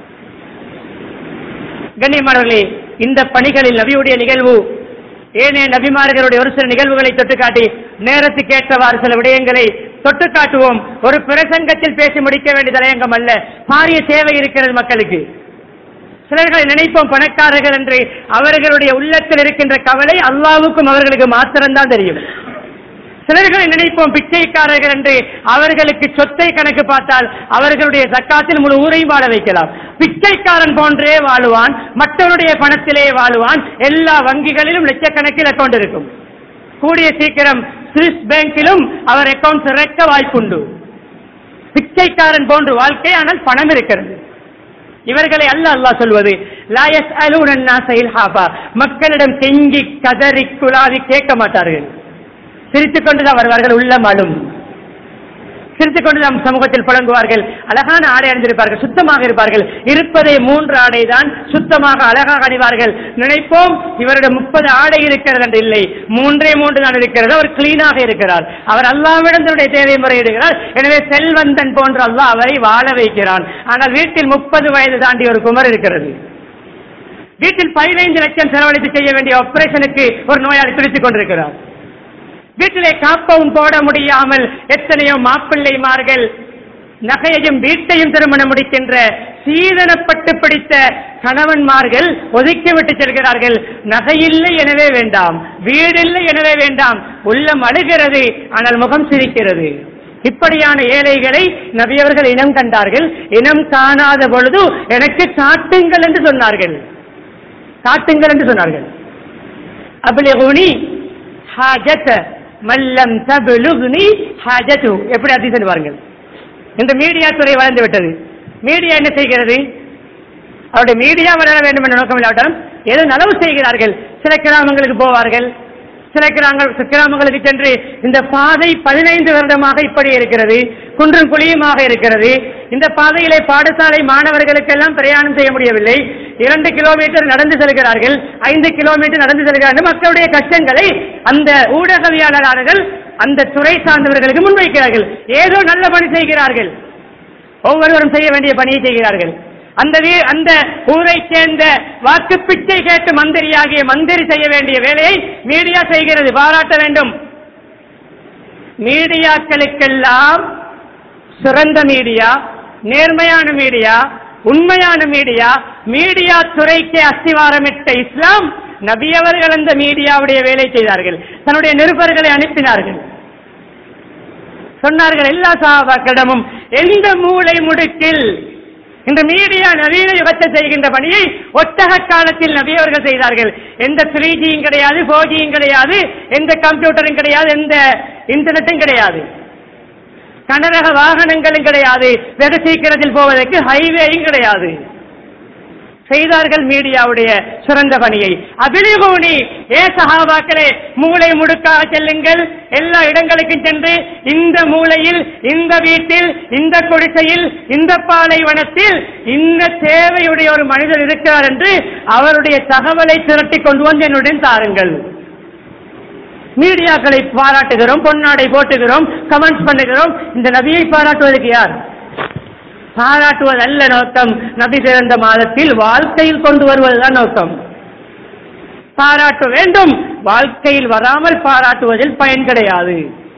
கண்ணியமானவர்களே இந்த பணிகளில் நபியுடைய நிகழ்வு ஏனைய நபிமார்களுடைய ஒரு சில நிகழ்வுகளை தொட்டு காட்டி நேரத்துக்கு ஏற்றவாறு சில விடயங்களை தொட்டு காட்டுவோம் ஒரு பிரசங்கத்தில் பேசி முடிக்க வேண்டிய தலையங்கம் அல்ல பாரிய தேவை இருக்கிறது மக்களுக்கு சிலர்களை நினைப்போம் பணக்காரர்கள் என்று அவர்களுடைய உள்ளத்தில் இருக்கின்ற கவலை அல்லாவுக்கும் அவர்களுக்கு மாத்திரம்தான் தெரியும் சிலர்களை நினைப்போம் பிச்சைக்காரர்கள் என்று அவர்களுக்கு சொத்தை கணக்கு பார்த்தால் அவர்களுடைய சக்காத்தில் முழு ஊரையும் வாழ வைக்கலாம் பிச்சைக்காரன் போன்றே வாழுவான் மற்றவருடைய பணத்திலே வாழுவான் எல்லா வங்கிகளிலும் லட்சக்கணக்கில் அக்கௌண்ட் இருக்கும் கூடிய சீக்கிரம் சுவிஸ் பேங்கிலும் அவர் அக்கௌண்ட் திறக்க வாய்ப்புண்டு பிச்சைக்காரன் போன்ற வாழ்க்கை ஆனால் பணம் இருக்கிறது இவர்களை அல்ல அல்லாஹ் சொல்வது லாயஸ் அலுவன் மக்களிடம் கெஞ்சி கதறி குழாவி கேட்க மாட்டார்கள் சிரித்துக் கொண்டுதான் வருவார்கள் உள்ளம் அழும் சிரித்துக் கொண்டு நம் சமூகத்தில் புழங்குவார்கள் அழகான ஆடை அணிந்திருப்பார்கள் சுத்தமாக இருப்பார்கள் இருப்பதே மூன்று ஆடை தான் சுத்தமாக அழகாக அணிவார்கள் நினைப்போம் இவரிடம் முப்பது ஆடை இருக்கிறது என்று இல்லை மூன்றே மூன்று தான் இருக்கிறது அவர் கிளீனாக இருக்கிறார் அவர் அல்லாவிடம் தன்னுடைய தேவை முறையிடுகிறார் எனவே செல்வந்தன் போன்ற அல்லாஹ் அவரை வாழ வைக்கிறான் ஆனால் வீட்டில் முப்பது வயது தாண்டி ஒரு குமர் இருக்கிறது வீட்டில் பதினைந்து லட்சம் செலவழித்து செய்ய வேண்டிய ஆபரேஷனுக்கு ஒரு நோயாளி துடித்துக் கொண்டிருக்கிறார் வீட்டிலே காப்பவும் போட முடியாமல் எத்தனையோ மாப்பிள்ளைமார்கள் நகையையும் வீட்டையும் திருமணம் முடிக்கின்ற சீதனப்பட்டு பிடித்த கணவன்மார்கள் ஒதுக்கிவிட்டு செல்கிறார்கள் நகையில்லை எனவே வேண்டாம் வீடில்லை எனவே வேண்டாம் உள்ளம் அழுகிறது ஆனால் முகம் சிரிக்கிறது இப்படியான ஏழைகளை நபியவர்கள் இனம் கண்டார்கள் இனம் காணாத பொழுது எனக்கு காட்டுங்கள் என்று சொன்னார்கள் காட்டுங்கள் என்று சொன்னார்கள் அபிலகுனி ஹாஜத் மல்லம் தபுலுகுனி ஹாஜத்து எப்படி அதிசன் பாருங்கள் இந்த மீடியா துறை வளர்ந்து விட்டது மீடியா என்ன செய்கிறது அவருடைய மீடியா வளர வேண்டும் என்ற நோக்கம் இல்லாவிட்டாலும் ஏதோ நலவு செய்கிறார்கள் சில கிராமங்களுக்கு போவார்கள் சில கிராமங்கள் கிராமங்களுக்கு சென்று இந்த பாதை பதினைந்து வருடமாக இப்படி இருக்கிறது குன்றும் குழியுமாக இருக்கிறது இந்த பாதையிலே பாடசாலை மாணவர்களுக்கெல்லாம் பிரயாணம் செய்ய முடியவில்லை இரண்டு கிலோமீட்டர் நடந்து செல்கிறார்கள் ஐந்து கிலோமீட்டர் நடந்து செல்கிறார்கள் மக்களுடைய கஷ்டங்களை அந்த ஊடகவியலாளர்கள் அந்த துறை சார்ந்தவர்களுக்கு முன்வைக்கிறார்கள் ஏதோ நல்ல பணி செய்கிறார்கள் ஒவ்வொருவரும் செய்ய வேண்டிய பணியை செய்கிறார்கள் அந்த வீ- அந்த ஊரை சேர்ந்த வாக்கு பிச்சை கேட்டு மந்திரியாகிய மந்திரி செய்ய வேண்டிய வேலையை மீடியா செய்கிறது பாராட்ட வேண்டும் மீடியாக்களுக்கெல்லாம் சிறந்த மீடியா நேர்மையான மீடியா உண்மையான மீடியா மீடியா துறைக்கு அஸ்திவாரமிட்ட இஸ்லாம் நபியவர்கள் அந்த மீடியாவுடைய வேலை செய்தார்கள் தன்னுடைய நிருபர்களை அனுப்பினார்கள் சொன்னார்கள் எல்லா சகாபாக்களிடமும் எந்த மூளை முடுக்கில் இந்த மீடியா நவீன யுகத்தை செய்கின்ற பணியை ஒத்தக காலத்தில் நபியவர்கள் செய்தார்கள் எந்த த்ரீ ஜியும் கிடையாது ஃபோர் ஜியும் கிடையாது எந்த கம்ப்யூட்டரும் கிடையாது எந்த இன்டர்நெட்டும் கிடையாது கனரக வாகனங்களும் கிடையாது வெகு சீக்கிரத்தில் போவதற்கு ஹைவேயும் கிடையாது செய்தார்கள் மீடியாவுடைய சிறந்த பணியை அபிலிகூனி ஏ சஹாபாக்களே மூளை முடுக்காக செல்லுங்கள் எல்லா இடங்களுக்கும் சென்று இந்த மூலையில் இந்த வீட்டில் இந்த குடிசையில் இந்த பாலைவனத்தில் இந்த தேவையுடைய ஒரு மனிதர் இருக்கிறார் என்று அவருடைய தகவலை திரட்டி கொண்டு வந்து என்னுடன் தாருங்கள் மீடியாக்களை பாராட்டுகிறோம் பொன்னாடை போட்டுகிறோம் கமெண்ட்ஸ் பண்ணுகிறோம் இந்த நபியை பாராட்டுவதற்கு யார் பாராட்டுவது அல்ல நோக்கம் நபி பிறந்த மாதத்தில் வாழ்க்கையில் கொண்டு வருவதுதான் நோக்கம் பாராட்ட வேண்டும் வாழ்க்கையில் வராமல் பாராட்டுவதில் பயன் கிடையாது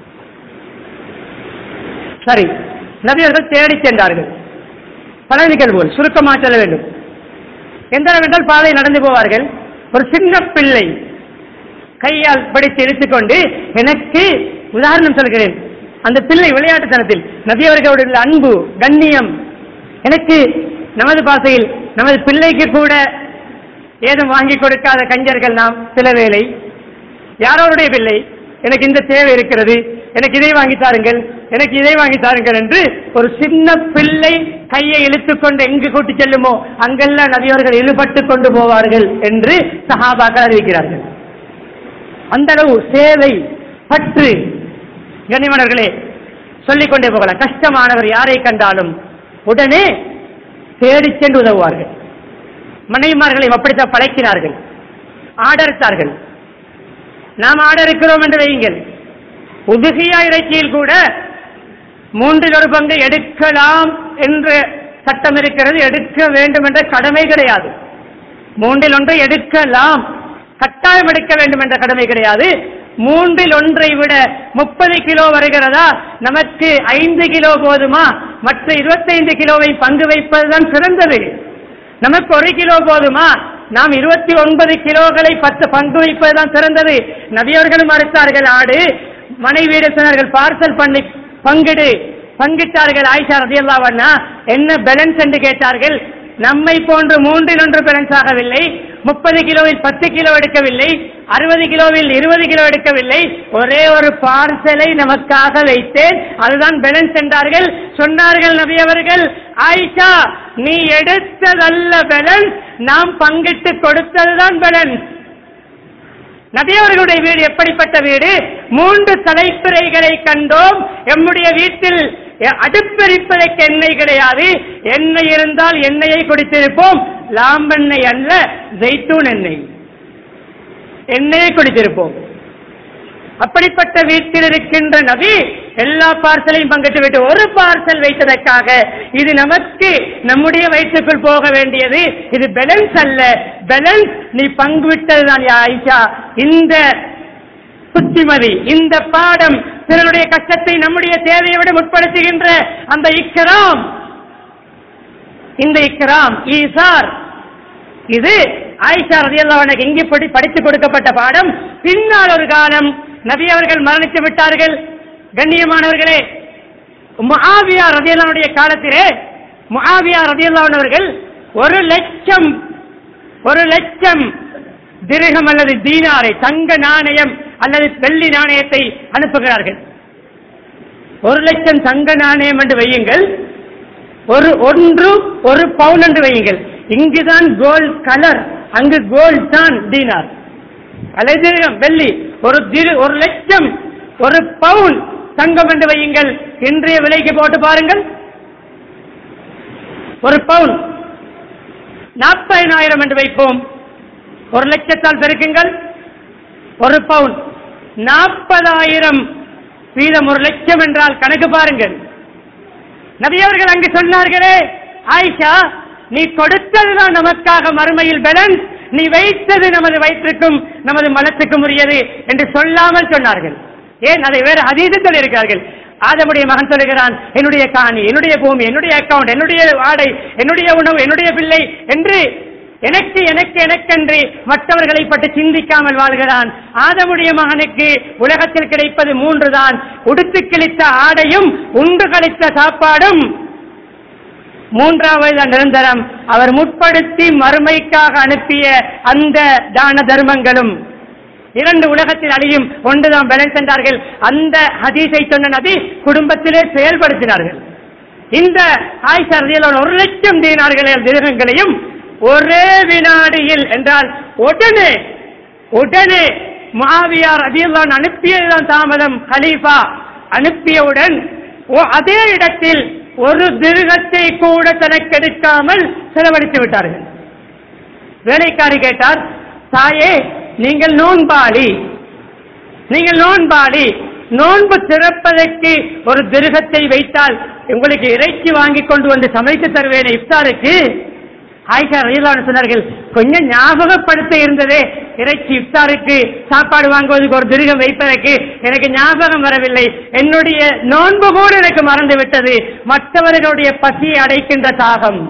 சரி நபியர்கள் தேடி சென்றார்கள் பழனிகள் போல் சுருக்கமாக செல்ல வேண்டும் எந்த என்றால் பாதை நடந்து போவார்கள் ஒரு சின்ன பிள்ளை கையால் படித்து இழுத்துக்கொண்டு எனக்கு உதாரணம் சொல்கிறேன் அந்த பிள்ளை விளையாட்டுத்தனத்தில் நபி அவர்களுடைய உள்ள அன்பு கண்ணியம் எனக்கு நமது பாசையில் நமது பிள்ளைக்கு கூட ஏதும் வாங்கி கொடுக்காத கஞ்சர்கள் நாம் சில வேளை யாரோருடைய பிள்ளை எனக்கு இந்த தேவை இருக்கிறது எனக்கு இதை வாங்கி தாருங்கள் எனக்கு இதை வாங்கி தாருங்கள் என்று ஒரு சின்ன பிள்ளை கையை இழுத்துக்கொண்டு எங்கு கூட்டி செல்லுமோ அங்கெல்லாம் நபியவர்கள் இழுபட்டு கொண்டு போவார்கள் என்று சஹாபாக்கள் அறிவிக்கிறார்கள் அந்த அளவு சேவை பற்று கனிமணர்களே சொல்லிக்கொண்டே போகலாம் கஷ்டமானவர் யாரை கண்டாலும் உடனே தேடிச் சென்று உதவுவார்கள் மனைவிமார்களை அப்படித்தான் பழக்கினார்கள் ஆடரித்தார்கள் நாம் ஆடரிக்கிறோம் என்று வையுங்கள் உதுகியா இறைச்சியில் கூட மூன்றில் ஒரு பங்கு எடுக்கலாம் என்ற சட்டம் இருக்கிறது எடுக்க வேண்டும் என்ற கடமை கிடையாது மூன்றில் ஒன்று எடுக்கலாம் கட்டாயம் எடுக்க வேண்டும் என்ற கடமை கிடையாது மூன்றில் ஒன்றை விட முப்பது கிலோ வருகிறதா நமக்கு ஐந்து கிலோ போதுமா மற்ற இருபத்தைந்து கிலோவை பங்கு வைப்பதுதான் சிறந்தது நமக்கு ஒரு கிலோ போதுமா நாம் இருபத்தி ஒன்பது கிலோகளை பத்து பங்கு வைப்பதுதான் சிறந்தது நபியவர்களும் மறுத்தார்கள் ஆடு மனைவியிட சொன்னார்கள் பார்சல் பண்ணி பங்கிடு பங்கிட்டார்கள் ஆயிஷா ரதியல்லாவண்ணா என்ன பேலன்ஸ் என்று கேட்டார்கள் நம்மை போன்று மூன்றில் ஒன்று பேலன்ஸ் ஆகவில்லை முப்பது கிலோவில் பத்து கிலோ எடுக்கவில்லை அறுபது கிலோவில் இருபது கிலோ எடுக்கவில்லை ஒரே ஒரு பார்சலை நமக்காக வைத்தேன் அதுதான் பேலன்ஸ் என்றார்கள் சொன்னார்கள் நபி அவர்கள் ஆயிஷா நீ எடுத்ததல்ல பேலன்ஸ் நாம் பங்கிட்டு கொடுத்ததுதான் பேலன்ஸ் நபியவர்களுடைய வீடு எப்படிப்பட்ட வீடு மூன்று தலைப்பிறைகளை கண்டோம் எம்முடைய வீட்டில் அடுப்பெரிப்பதற்கு எண்ணெய் கிடையாது எண்ணெய் இருந்தால் எண்ணெயை குடித்திருப்போம் லாம்பெண்ணெய் அல்ல ஜெய்தூன் எண்ணெய் எண்ணெயை குடித்திருப்போம் அப்படிப்பட்ட வீட்டில் இருக்கின்ற நபி எல்லா பார்சலையும் பங்கிட்டு விட்டு ஒரு பார்சல் வைத்ததற்காக இது நமக்கு நம்முடைய வயிற்றுக்குள் போக வேண்டியது இது பேலன்ஸ் அல்ல பேலன்ஸ் நீ பங்கு விட்டதுதான் யா ஆயிஷா இந்த புத்திமதி இந்த பாடம் பிறருடைய கஷ்டத்தை நம்முடைய தேவையை விட முற்படுத்துகின்ற அந்த இக்கராம் இந்த இக்கராம் ஈசார் இது ஆயிஷா ரதியல்லாவுக்கு இங்கே படி படித்து கொடுக்கப்பட்ட பாடம் பின்னால் ஒரு காலம் நபி அவர்கள் மரணித்து விட்டார்கள் கண்ணியமானவர்களே முஆவியா ரதியல்லாவுடைய காலத்திலே முஆவியா ரதியல்லான் அவர்கள் ஒரு லட்சம் ஒரு லட்சம் திருகம் அல்லது தீனாரை தங்க நாணயம் அல்லது வெள்ளி நாணயத்தை அனுப்புகிறார்கள் ஒரு லட்சம் தங்க நாணயம் என்று வையுங்கள் ஒரு ஒன்று ஒரு பவுன் என்று வையுங்கள் இங்குதான் கோல்ட் கலர் அங்கு கோல்ட் தான் தீனார் அல்லது திருகம் வெள்ளி ஒரு திரு ஒரு லட்சம் ஒரு பவுன் தங்கம் என்று வையுங்கள் இன்றைய விலைக்கு போட்டு பாருங்கள் ஒரு பவுன் நாற்பதினாயிரம் என்று வைப்போம் ஒரு லட்சத்தால் பெருக்குங்கள் ஒரு பவுன் நாற்பதாயிரம் வீதம் ஒரு லட்சம் என்றால் கணக்கு பாருங்கள் நபியவர்கள் அங்கு சொன்னார்களே ஆயிஷா நீ கொடுத்ததுதான் நமக்காக மறுமையில் பேலன்ஸ் நீ வைத்தது நமது வயிற்றுக்கும் நமது மனத்துக்கும் உரியது என்று சொல்லாமல் சொன்னார்கள் ஏன் அதை வேறு அதீதத்தில் இருக்கிறார்கள் ஆதமுடைய மகன் சொல்லுகிறான் என்னுடைய காணி என்னுடைய பூமி என்னுடைய அக்கவுண்ட் என்னுடைய ஆடை என்னுடைய உணவு என்னுடைய பிள்ளை என்று எனக்கு எனக்கு எனக்கென்று மற்றவர்களை பற்றி சிந்திக்காமல் வாழ்கிறான் ஆதமுடைய மகனுக்கு உலகத்தில் கிடைப்பது மூன்று தான் உடுத்து கிழித்த ஆடையும் உண்டு கழித்த சாப்பாடும் மூன்றாவது நிரந்தரம் அவர் முற்படுத்தி மறுமைக்காக அனுப்பிய அந்த தான தர்மங்களும் இரண்டு உலகத்தில் அழியும் ஒன்றுதான் பேலன்ஸ் என்றார்கள் அந்த ஹதீஸை சொன்ன நபி குடும்பத்திலே செயல்படுத்தினார்கள் இந்த ஆயிஷா ரலியல்லாஹு ஒரு லட்சம் தீனார்கள் திருகங்களையும் ஒரே வினாடியில் என்றால் உடனே உடனே மாவியார் ரலியல்லாஹு அனுப்பியதுதான் தாமதம் கலீஃபா அனுப்பியவுடன் ஓ- அதே இடத்தில் ஒரு திருகத்தை கூட தனக்கெடுக்காமல் செலவழித்து விட்டார்கள் வேலைக்காரி கேட்டார் தாயே நீங்கள் நோன்பாளி நீங்கள் நோன்பாளி நோன்பு திறப்பதற்கு ஒரு திருகத்தை வைத்தால் உங்களுக்கு இறைச்சி வாங்கி கொண்டு வந்து சமைத்து தருவேன் இஃப்தாருக்கு ஆயிஷா ரயிலான சொன்னார்கள் கொஞ்சம் ஞாபகப்படுத்த இருந்ததே இறைச்சி இஃப்தாருக்கு சாப்பாடு வாங்குவதற்கு ஒரு திருகம் வைப்பதற்கு எனக்கு ஞாபகம் வரவில்லை என்னுடைய நோன்பு கூட எனக்கு மறந்து விட்டது மற்றவர்களுடைய பசியை அடைக்கின்ற தாகம்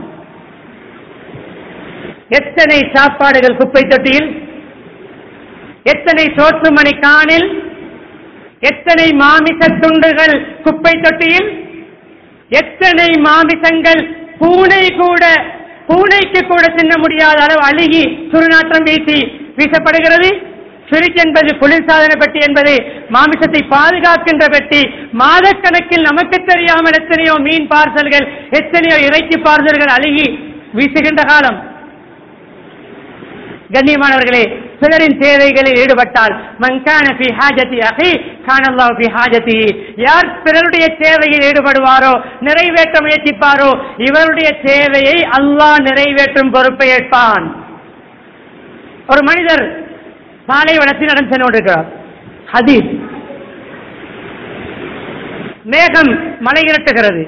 எத்தனை சாப்பாடுகள் குப்பை தொட்டியில் எத்தனை சோற்றுமணி காணில் எத்தனை மாமிச துண்டுகள் குப்பை தொட்டியில் எத்தனை மாமிசங்கள் பூனை கூட பூனைக்கு கூட தின்ன முடியாத அளவு அழுகி துர்நாற்றம் வீசி வீசப்படுகிறது ஃபிரிட்ஜ் என்பது குளிர்சாதன பெட்டி என்பது மாமிசத்தை பாதுகாக்கின்ற பெட்டி மாதக்கணக்கில் நமக்கு தெரியாமல் எத்தனையோ மீன் பார்சல்கள் எத்தனையோ இறைச்சி பார்சல்கள் அழுகி வீசுகின்ற காலம் கண்ணியமானவர்களே பிறரின் தேவைகளில் ஈடுபட்டால் மங்கான பி ஹாஜதி அகி கானல்லாஹு பி ஹாஜதி யார் பிறருடைய தேவையில் ஈடுபடுவாரோ நிறைவேற்ற முயற்சிப்பாரோ இவருடைய தேவையை அல்லாஹ் நிறைவேற்றும் பொறுப்பை ஏற்பான் ஒரு மனிதர் பாலைவனத்தில் நடந்து சென்று கொண்டிருக்கிறார் ஹதீஸ் மேகம் மலை இரட்டுகிறது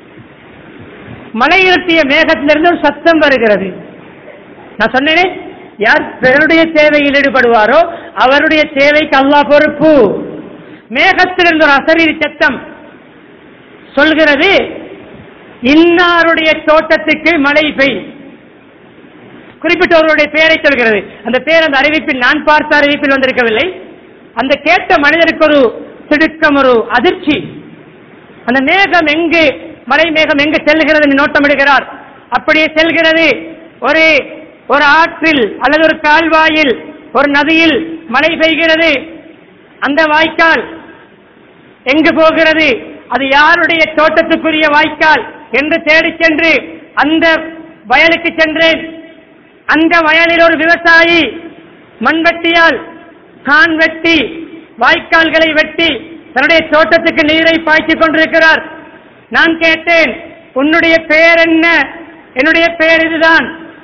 மலை இரட்டிய மேகத்திலிருந்து ஒரு சத்தம் வருகிறது நான் சொன்னேனே யார் பிறருடைய சேவையில் ஈடுபடுவாரோ அவருடைய சேவைக்கு அல்லாஹ் பொறுப்பு மேகத்திலிருந்து ஒரு அசரீரி சத்தம் சொல்கிறது இன்னாருடைய தோட்டத்துக்கு மழை பெய் குறிப்பிட்டவர்களுடைய பெயரை சொல்கிறது அந்த பெயர் அந்த அறிவிப்பில் நான் பார்த்த அறிவிப்பில் வந்திருக்கவில்லை அந்த கேட்ட மனிதருக்கு ஒரு திடுக்கம் ஒரு அதிர்ச்சி அந்த மேகம் எங்கு மலை மேகம் எங்கு செல்கிறது என்று நோட்டமிடுகிறார் அப்படியே செல்கிறது ஒரு ஒரு ஆற்றில் அல்லது ஒரு கால்வாயில் ஒரு நதியில் மழை பெய்கிறது அந்த வாய்க்கால் எங்கு போகிறது அது யாருடைய தோட்டத்துக்குரிய வாய்க்கால் என்று தேடிச் சென்று அந்த வயலுக்கு சென்றேன் அந்த வயலில் ஒரு விவசாயி மண்வெட்டியால் கான் வெட்டி வாய்க்கால்களை வெட்டி தன்னுடைய தோட்டத்துக்கு நீரை பாய்ச்சிக் கொண்டிருக்கிறார் நான் கேட்டேன் உன்னுடைய பெயர் என்ன என்னுடைய பெயர் இதுதான்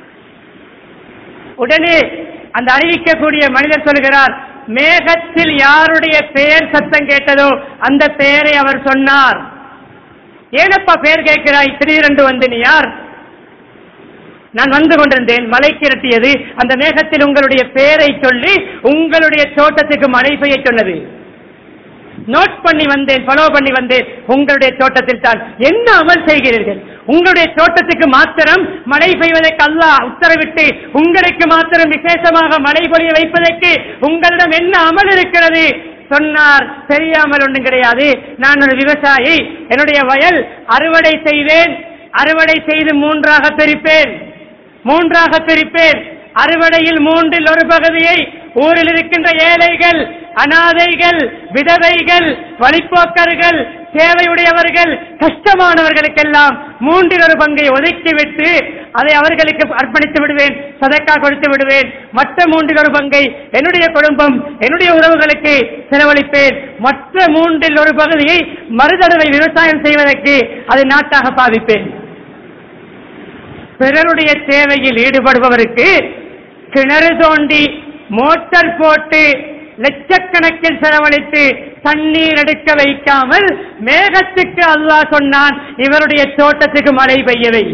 உடனே அந்த அறிவிக்கக்கூடிய மனிதர் சொல்கிறார் மேகத்தில் யாருடைய பெயர் சத்தம் கேட்டதோ அந்த பெயரை அவர் சொன்னார் ஏனப்பா பெயர் கேட்கிறாய் திடீரென்று வந்து நீ யார் நான் வந்து கொண்டிருந்தேன் மலை கிரட்டியது அந்த மேகத்தில் உங்களுடைய பெயரை சொல்லி உங்களுடைய தோட்டத்துக்கு மழை பெய்ய சொன்னது நோட் பண்ணி வந்தேன் ஃபாலோ பண்ணி வந்தேன் உங்களுடைய தோட்டத்தில் தான் என்ன அமல் செய்கிறீர்கள் உங்களுடைய தோட்டத்துக்கு மாத்திரம் மழை பெய்வதற்கு அல்லாஹ் உத்தரவிட்டு உங்களுக்கு மாத்திரம் விசேஷமாக மழை பொழிய வைப்பதற்கு உங்களிடம் என்ன அமல் இருக்கிறது சொன்னார் தெரியாமல் ஒன்றும் கிடையாது நான் ஒரு விவசாயி என்னுடைய வயல் அறுவடை செய்வேன் அறுவடை செய்து மூன்றாக பிரிப்பேன் மூன்றாக பிரிப்பேன் அறுவடையில் மூன்றில் ஒரு பகுதியை ஊரில் இருக்கின்ற ஏழைகள் அனாதைகள் விதவைகள் வழிப்போக்கர்கள் தேவையுடையவர்கள் கஷ்டமானவர்களுக்கெல்லாம் மூன்றில் ஒரு பங்கை ஒதுக்கிவிட்டு அதை அவர்களுக்கு அர்ப்பணித்து விடுவேன் சதக்கா கொடுத்து விடுவேன் மற்ற மூன்றில் ஒரு பங்கை என்னுடைய குடும்பம் என்னுடைய உறவுகளுக்கு செலவழிப்பேன் மற்ற மூன்றில் ஒரு பகுதியை மறுதடவை விவசாயம் செய்வதற்கு அதை நாட்டாக பாவிப்பேன் பிறருடைய சேவையில் ஈடுபடுபவருக்கு கிணறு தோண்டி மோட்டார் போட்டு லட்சக்கணக்கில் செலவழித்து தண்ணீர் எடுக்க வைக்காமல் மேகத்துக்கு அல்லாஹ் சொன்னான் இவருடைய தோட்டத்துக்கு மழை பெய்யவை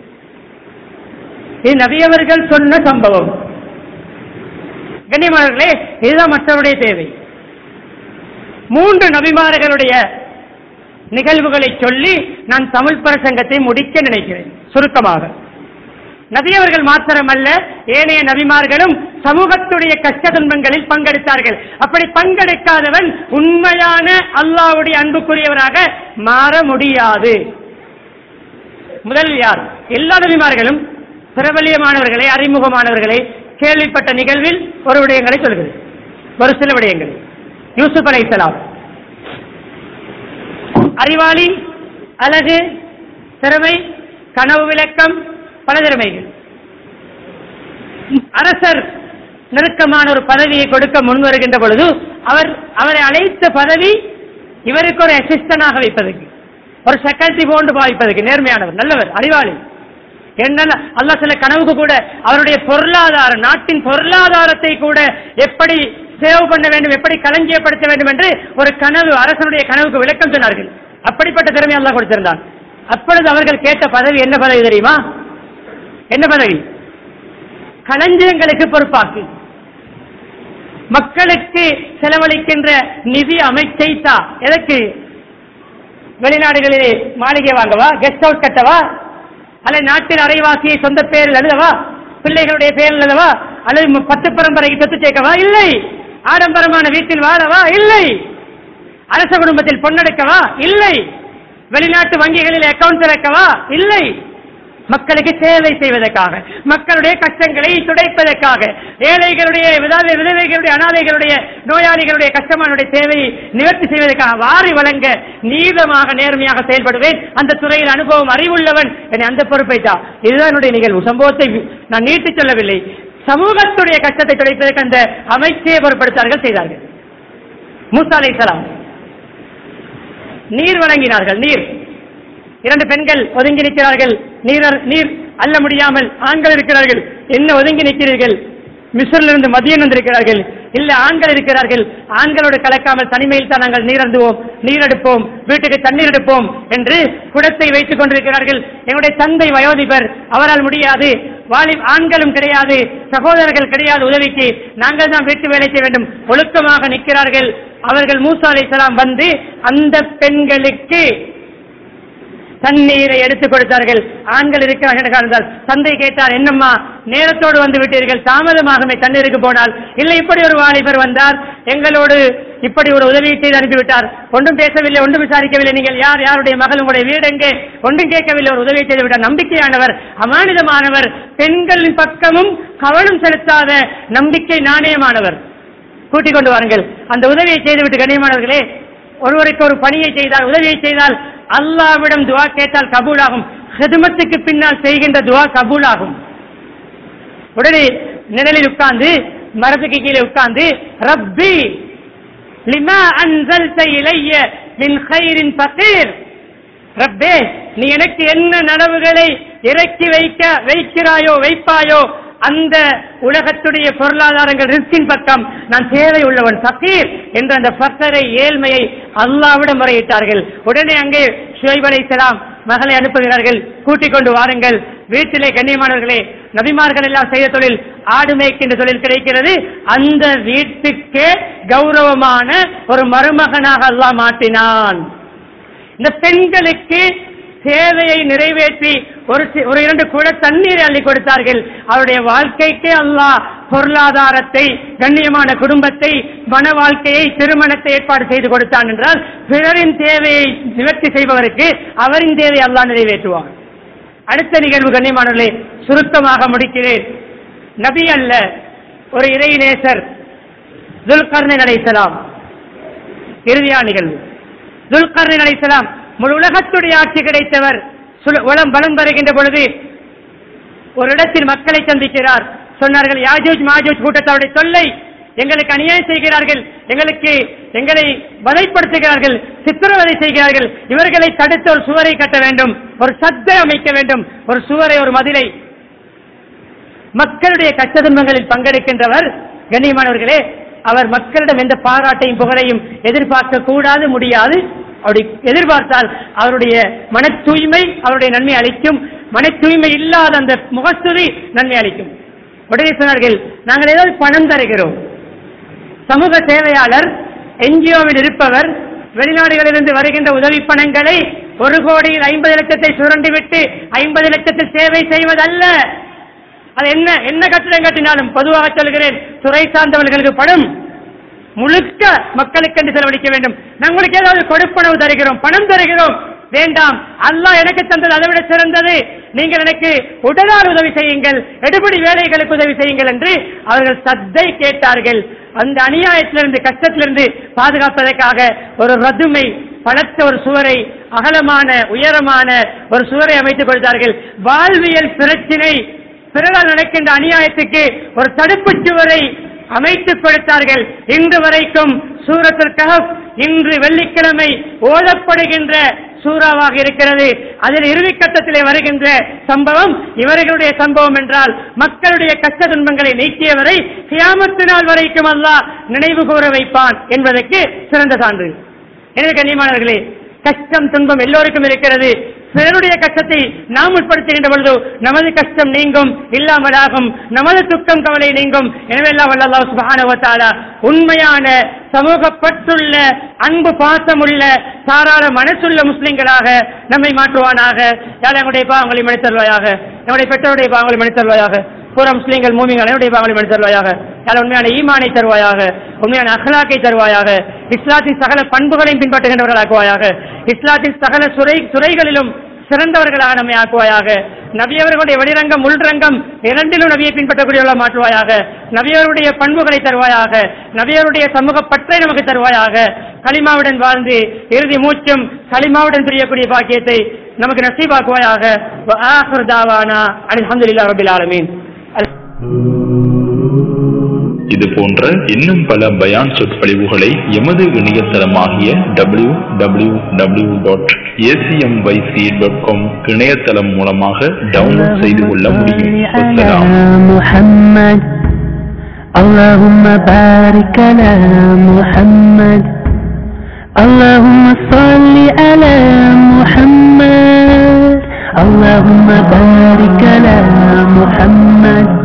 இது நபியவர்கள் சொன்ன சம்பவம் கண்ணியமானவர்களே இதுதான் மற்றவருடைய தேவை மூன்று நபிமார்களுடைய நிகழ்வுகளை சொல்லி நான் தமிழ் பிரசங்கத்தை முடிக்க நினைக்கிறேன் சுருக்கமாக நபியவர்கள் மாத்திரமல்ல ஏனைய நபிமார்களும் சமூகத்துடைய கஷ்ட துன்பங்களில் பங்கெடுத்தார்கள் அப்படி பங்கெடுக்காதவன் உண்மையான அல்லாவுடைய அன்புக்குரியவராக மாற முடியாது முதல் யார் எல்லா நபிமார்களும் பிரபலியமானவர்களை அறிமுகமானவர்களை கேள்விப்பட்ட நிகழ்வில் ஒரு விடயங்களை சொல்கிறது ஒரு சில விடயங்கள் யூசுப் அலைசலாம் அறிவாளி அழகு திறமை கனவு விளக்கம் பல திறமைகள் அரசர் நெருக்கமான ஒரு பதவியை கொடுக்க முன் வருகின்ற பொழுது அவர் அவரை அழைத்த பதவி இவருக்கு ஒரு அசிஸ்டனாக வைப்பதற்கு ஒரு செக்ரட்டரி போன்று பாவிப்பதற்கு நேர்மையானவர் நல்லவர் அறிவாளி என்ன அல்லாஹ் சில கனவுக்கு கூட அவருடைய பொருளாதாரம் நாட்டின் பொருளாதாரத்தை கூட எப்படி சேவ் பண்ண வேண்டும் எப்படி களஞ்சியப்படுத்த வேண்டும் என்று ஒரு கனவு அரசனுடைய கனவுக்கு விளக்கம் சொன்னார்கள் அப்படிப்பட்ட திறமை அல்லாஹ் கொடுத்திருந்தான் அப்பொழுது அவர்கள் கேட்ட பதவி என்ன பதவி தெரியுமா என்ன பதவி களஞ்சியங்களுக்கு பொறுப்பாக்கு மக்களுக்கு செலவழிக்கின்ற நிதி அமைச்சை தா எதற்கு வெளிநாடுகளிலே மாளிகை வாங்கவா கெஸ்ட் ஹவுஸ் கட்டவா அல்லது நாட்டின் அரைவாசியை சொந்த பேரில் எழுதவா பிள்ளைகளுடைய பேரில் எழுதவா அல்லது மு- பத்து பரம்பரைக்கு சொத்து சேர்க்கவா இல்லை ஆடம்பரமான வீட்டில் வாழவா இல்லை அரச குடும்பத்தில் பொன்னெடுக்கவா இல்லை வெளிநாட்டு வங்கிகளில் அக்கவுண்ட் திறக்கவா இல்லை மக்களுக்கு சேவை செய்வதற்காக மக்களுடைய கஷ்டங்களை துடைப்பதற்காக ஏழைகளுடைய விதவை விதவைகளுடைய அனாதைகளுடைய நோயாளிகளுடைய கஷ்டமானுடைய தேவையை நிவர்த்தி செய்வதற்காக வாரி வழங்க நீதமாக நேர்மையாக செயல்படுவேன் அந்த துறையில் அனுபவம் அறிவுள்ளவன் என்னை அந்த பொறுப்பை தான் இதுதான் என்னுடைய நிகழ்வு சம்பவத்தை நான் நீட்டிச் சொல்லவில்லை சமூகத்துடைய கஷ்டத்தை துடைப்பதற்கு அந்த அமைச்சையை பொருட்படுத்தார்கள் செய்தார்கள் மூசா அலைஹிஸ்ஸலாம் நீர் வழங்கினார்கள் நீர் இரண்டு பெண்கள் ஒதுங்கி நிற்கிறார்கள் நீர் நீர் அள்ள முடியாமல் ஆண்கள் இருக்கிறார்கள் என்ன ஒதுங்கி நிற்கிறீர்கள் மிஸ்ரிலிருந்து மதியம் வந்திருக்கிறார்கள் இல்ல ஆண்கள் இருக்கிறார்கள் ஆண்களோடு கலக்காமல் தனிமையில் தான் நாங்கள் நீர் அருந்துவோம் நீர் எடுப்போம் வீட்டுக்கு தண்ணீர் எடுப்போம் என்று குடத்தை வைத்துக் கொண்டிருக்கிறார்கள் எங்களுடைய தந்தை வயோதிபர் அவரால் முடியாது வாலி ஆண்களும் கிடையாது சகோதரர்கள் கிடையாது உதவிக்கு நாங்கள் தான் வீட்டு வேலை செய்ய வேண்டும் ஒழுக்கமாக நிற்கிறார்கள் அவர்கள் மூசா அலைஹிஸ்ஸலாம் வந்து அந்த பெண்களுக்கு தண்ணீரை எடுத்துக் கொடுத்தார்கள் ஆண்கள் இருக்கிறார்கள் காரணத்தால் தந்தை கேட்டார் என்னம்மா நேரத்தோடு வந்து விட்டீர்கள் தாமதமாகவே தண்ணீருக்கு போனால் இல்லை இப்படி ஒரு வாலிபர் வந்தார் எங்களோடு இப்படி ஒரு உதவியை செய்து அனுப்பிவிட்டார் ஒன்றும் பேசவில்லை ஒன்றும் விசாரிக்கவில்லை நீங்கள் யார் யாருடைய மகள் உங்களுடைய வீடு எங்கே ஒன்றும் கேட்கவில்லை ஒரு உதவியை செய்து விட்டார் நம்பிக்கையானவர் அமானிதமானவர் பெண்களின் பக்கமும் கவனம் செலுத்தாத நம்பிக்கை நாணயமானவர் கூட்டிக் கொண்டு வாருங்கள் அந்த உதவியை செய்துவிட்டு கண்ணியமானவர்களே ஒருவருக்கு ஒரு பணியை செய்தால் உதவியை செய்தால் அல்லாவிடம் துவா கேட்டால் கபூலாகும் ஹிதுமத்துக்கு பின்னால் செய்கின்ற துவா கபூலாகும் உடனே நிழலில் உட்கார்ந்து மரத்துக்கு கீழே உட்கார்ந்து ரப்பி லிமா அன்சல்த இலைய மின் ஹைரின் பகீர் ரப்பே நீ எனக்கு என்ன நனவுகளை இறக்கி வைக்க வைக்கிறாயோ வைப்பாயோ அந்த உலகத்துடைய பொருளாதாரங்கள் ரிஸ்கின் பக்கம் நான் தேவை உள்ளவன் பக்கீர் என்ற அந்த பக்கரை ஏழ்மையை அல்லாவிடம் முறையிட்டார்கள் உடனே அங்கே ஷுவைப் அலைஹிஸ்ஸலாம் மகளை அனுப்புகிறார்கள் கூட்டிக் கொண்டு வாருங்கள் வீட்டிலே கண்ணியமானவர்களே நபிமார்கள் எல்லாம் செய்த தொழில் ஆடு மேய்க்கின்ற தொழில் கிடைக்கிறது அந்த வீட்டுக்கே கௌரவமான ஒரு மருமகனாக அல்லாஹ் மாற்றினான் இந்த பெண்களுக்கு தேவையை நிறைவேற்றி ஒரு சி- ஒரு இரண்டு கூட தண்ணீரை அள்ளி கொடுத்தார்கள் அவருடைய வாழ்க்கைக்கு அல்லாஹ் பொருளாதாரத்தை கண்ணியமான குடும்பத்தை மன வாழ்க்கையை திருமணத்தை ஏற்பாடு செய்து கொடுத்தான் என்றால் பிறரின் தேவையை நிவர்த்தி செய்பவருக்கு அவரின் தேவையை அல்லாஹ் நிறைவேற்றுவார் அடுத்த நிகழ்வு கண்ணியமானவர்களே சுருக்கமாக முடிக்கிறேன் நபி அல்ல ஒரு இறைநேசர் துல்கர்ணன் அலைசலாம் இறுதியா நிகழ்வு துல்கர்ணன் அலைசலாம் முழு உலகத்துடைய ஆட்சி கிடைத்தவர் சுல- உலம் பலம் வருகின்ற பொழுது ஒரு இடத்தில் மக்களை சந்திக்கிறார் சொன்னார்கள் யாஜூஜ் மாஜூஜ் கூட்டத்தாருடைய தொல்லை எங்களுக்கு அநியாயம் செய்கிறார்கள் எங்களுக்கு எங்களை வலைப்படுத்துகிறார்கள் சித்திரவதை செய்கிறார்கள் இவர்களை தடுத்து ஒரு சுவரை கட்ட வேண்டும் ஒரு சத்தை அமைக்க வேண்டும் ஒரு சுவரை ஒரு மதிலை மக்களுடைய கஷ்ட துன்பங்களில் பங்கெடுக்கின்றவர் கண்ணியமானவர்களே அவர் மக்களிடம் எந்த பாராட்டையும் புகழையும் எதிர்பார்க்க கூடாது முடியாது அப்படி எதிர்பார்த்தால் அவருடைய மன தூய்மை அவருடைய நன்மை அளிக்கும் மன தூய்மை இல்லாத அந்த முகஸ்துதி நன்மை அளிக்கும் உடனே சொன்னார்கள் நாங்கள் ஏதாவது பணம் தருகிறோம் சமூக சேவையாளர் என்ஜிஓவில் இருப்பவர் வெளிநாடுகளிலிருந்து வருகின்ற உதவி பணங்களை ஒரு கோடியில் ஐம்பது லட்சத்தை சுரண்டிவிட்டு ஐம்பது லட்சத்தில் சேவை செய்வதல்ல அது என்ன என்ன கட்டிடம் கட்டினாலும் பொதுவாக சொல்கிறேன் துறை சார்ந்தவர்களுக்கு பணம் முழுக்க மக்களுக்கென்று செலவழிக்க வேண்டும் நாங்களுக்கு ஏதாவது கொடுப்பனவு தருகிறோம் பணம் தருகிறோம் வேண்டாம் அல்லாஹ் எனக்கு தந்தது அதை விட சிறந்தது நீங்கள் எனக்கு உடலால் உதவி செய்யுங்கள் எடுபடி வேலைகளுக்கு உதவி செய்யுங்கள் என்று அவர்கள் சத்தை கேட்டார்கள் அந்த அநியாயத்திலிருந்து கஷ்டத்திலிருந்து பாதுகாப்பதற்காக ஒரு ரதுமை பலத்த ஒரு சுவரை அகலமான உயரமான ஒரு சுவரை அமைத்துக் கொடுத்தார்கள் வாழ்வியல் பிரச்சினை பிறரால் நடக்கின்ற அநியாயத்துக்கு ஒரு தடுப்புச் சுவரை அமைத்துக் கொடுத்தார்கள் இன்று வரைக்கும் சூரத்துல் கஹப் இன்று வெள்ளிக்கிழமை ஓதப்படுகின்ற சூறாவாக இருக்கிறது அதில் இறுதி கட்டத்திலே வருகின்ற சம்பவம் இவர்களுடைய சம்பவம் என்றால் மக்களுடைய கஷ்ட துன்பங்களை நீக்கியவரை கியாமத்து நாள் வரைக்கும் அல்லாஹ் நினைவு கூற வைப்பான் என்பதற்கு சிறந்த சான்று எனவே கண்ணியமானவர்களே கஷ்டம் துன்பம் எல்லோருக்கும் இருக்கிறது பிறருடைய கஷ்டத்தை நாம் உட்படுத்துகின்ற பொழுது நமது கஷ்டம் நீங்கும் இல்லாமலாகும் நமது துக்கம் கவலை நீங்கும் எனவே எல்லாம் வல்ல அல்லாஹ் சுப்ஹானஹு வ தஆலா உண்மையான சமூகப்பட்டுள்ள அன்பு பாசமுள்ள தாராள மனசுள்ள முஸ்லிம்களாக நம்மை மாற்றுவானாக யார் எங்களுடைய பாவங்களை மன்னித்தருவாயாக நம்முடைய பெற்றோருடைய பாவங்களை மன்னித்தருவாயாக பூரா முஸ்லீம்கள் மூமிகள் அனைவருடைய பாவங்களை மன்னித்து தருவாயாக யார் உண்மையான ஈமானை தருவாயாக உண்மையான அகலாக்கை தருவாயாக இஸ்லாத்தின் சகல பண்புகளையும் பின்பற்றுகின்றவர்களாக்குவாயாக இஸ்லாத்தின் சகல சுரை சுரைகளிலும் சிறந்தவர்களாக நம்மை ஆக்குவாயாக நபியவர்களுடைய வெளிரங்கம் உள்ரங்கம் இரண்டிலும் நபியை பின்பற்றக்கூடியவர்களாக மாற்றுவாயாக நபியவருடைய பண்புகளை தருவாயாக நபியவருடைய சமூக பற்றை நமக்கு தருவாயாக களிமாவுடன் வாழ்ந்து இறுதி மூச்சும் களிமாவுடன் பிரியக்கூடிய பாக்கியத்தை நமக்கு நசீபாக்குவாயாக வ ஆஹிர் தாவானா அல்ஹம்துலில்லாஹி ரபில் ஆலமீன் இது போன்ற இன்னும் பல பயான் சொற்பொழிவுகளை எமது இணையதளமாகிய W W W dot ACMYC dot com இணையதளம் மூலமாக டவுன்லோட் செய்து கொள்ள முடியும் வசலாம் محمد اللهم بارك على محمد اللهم صل على محمد اللهم بارك على محمد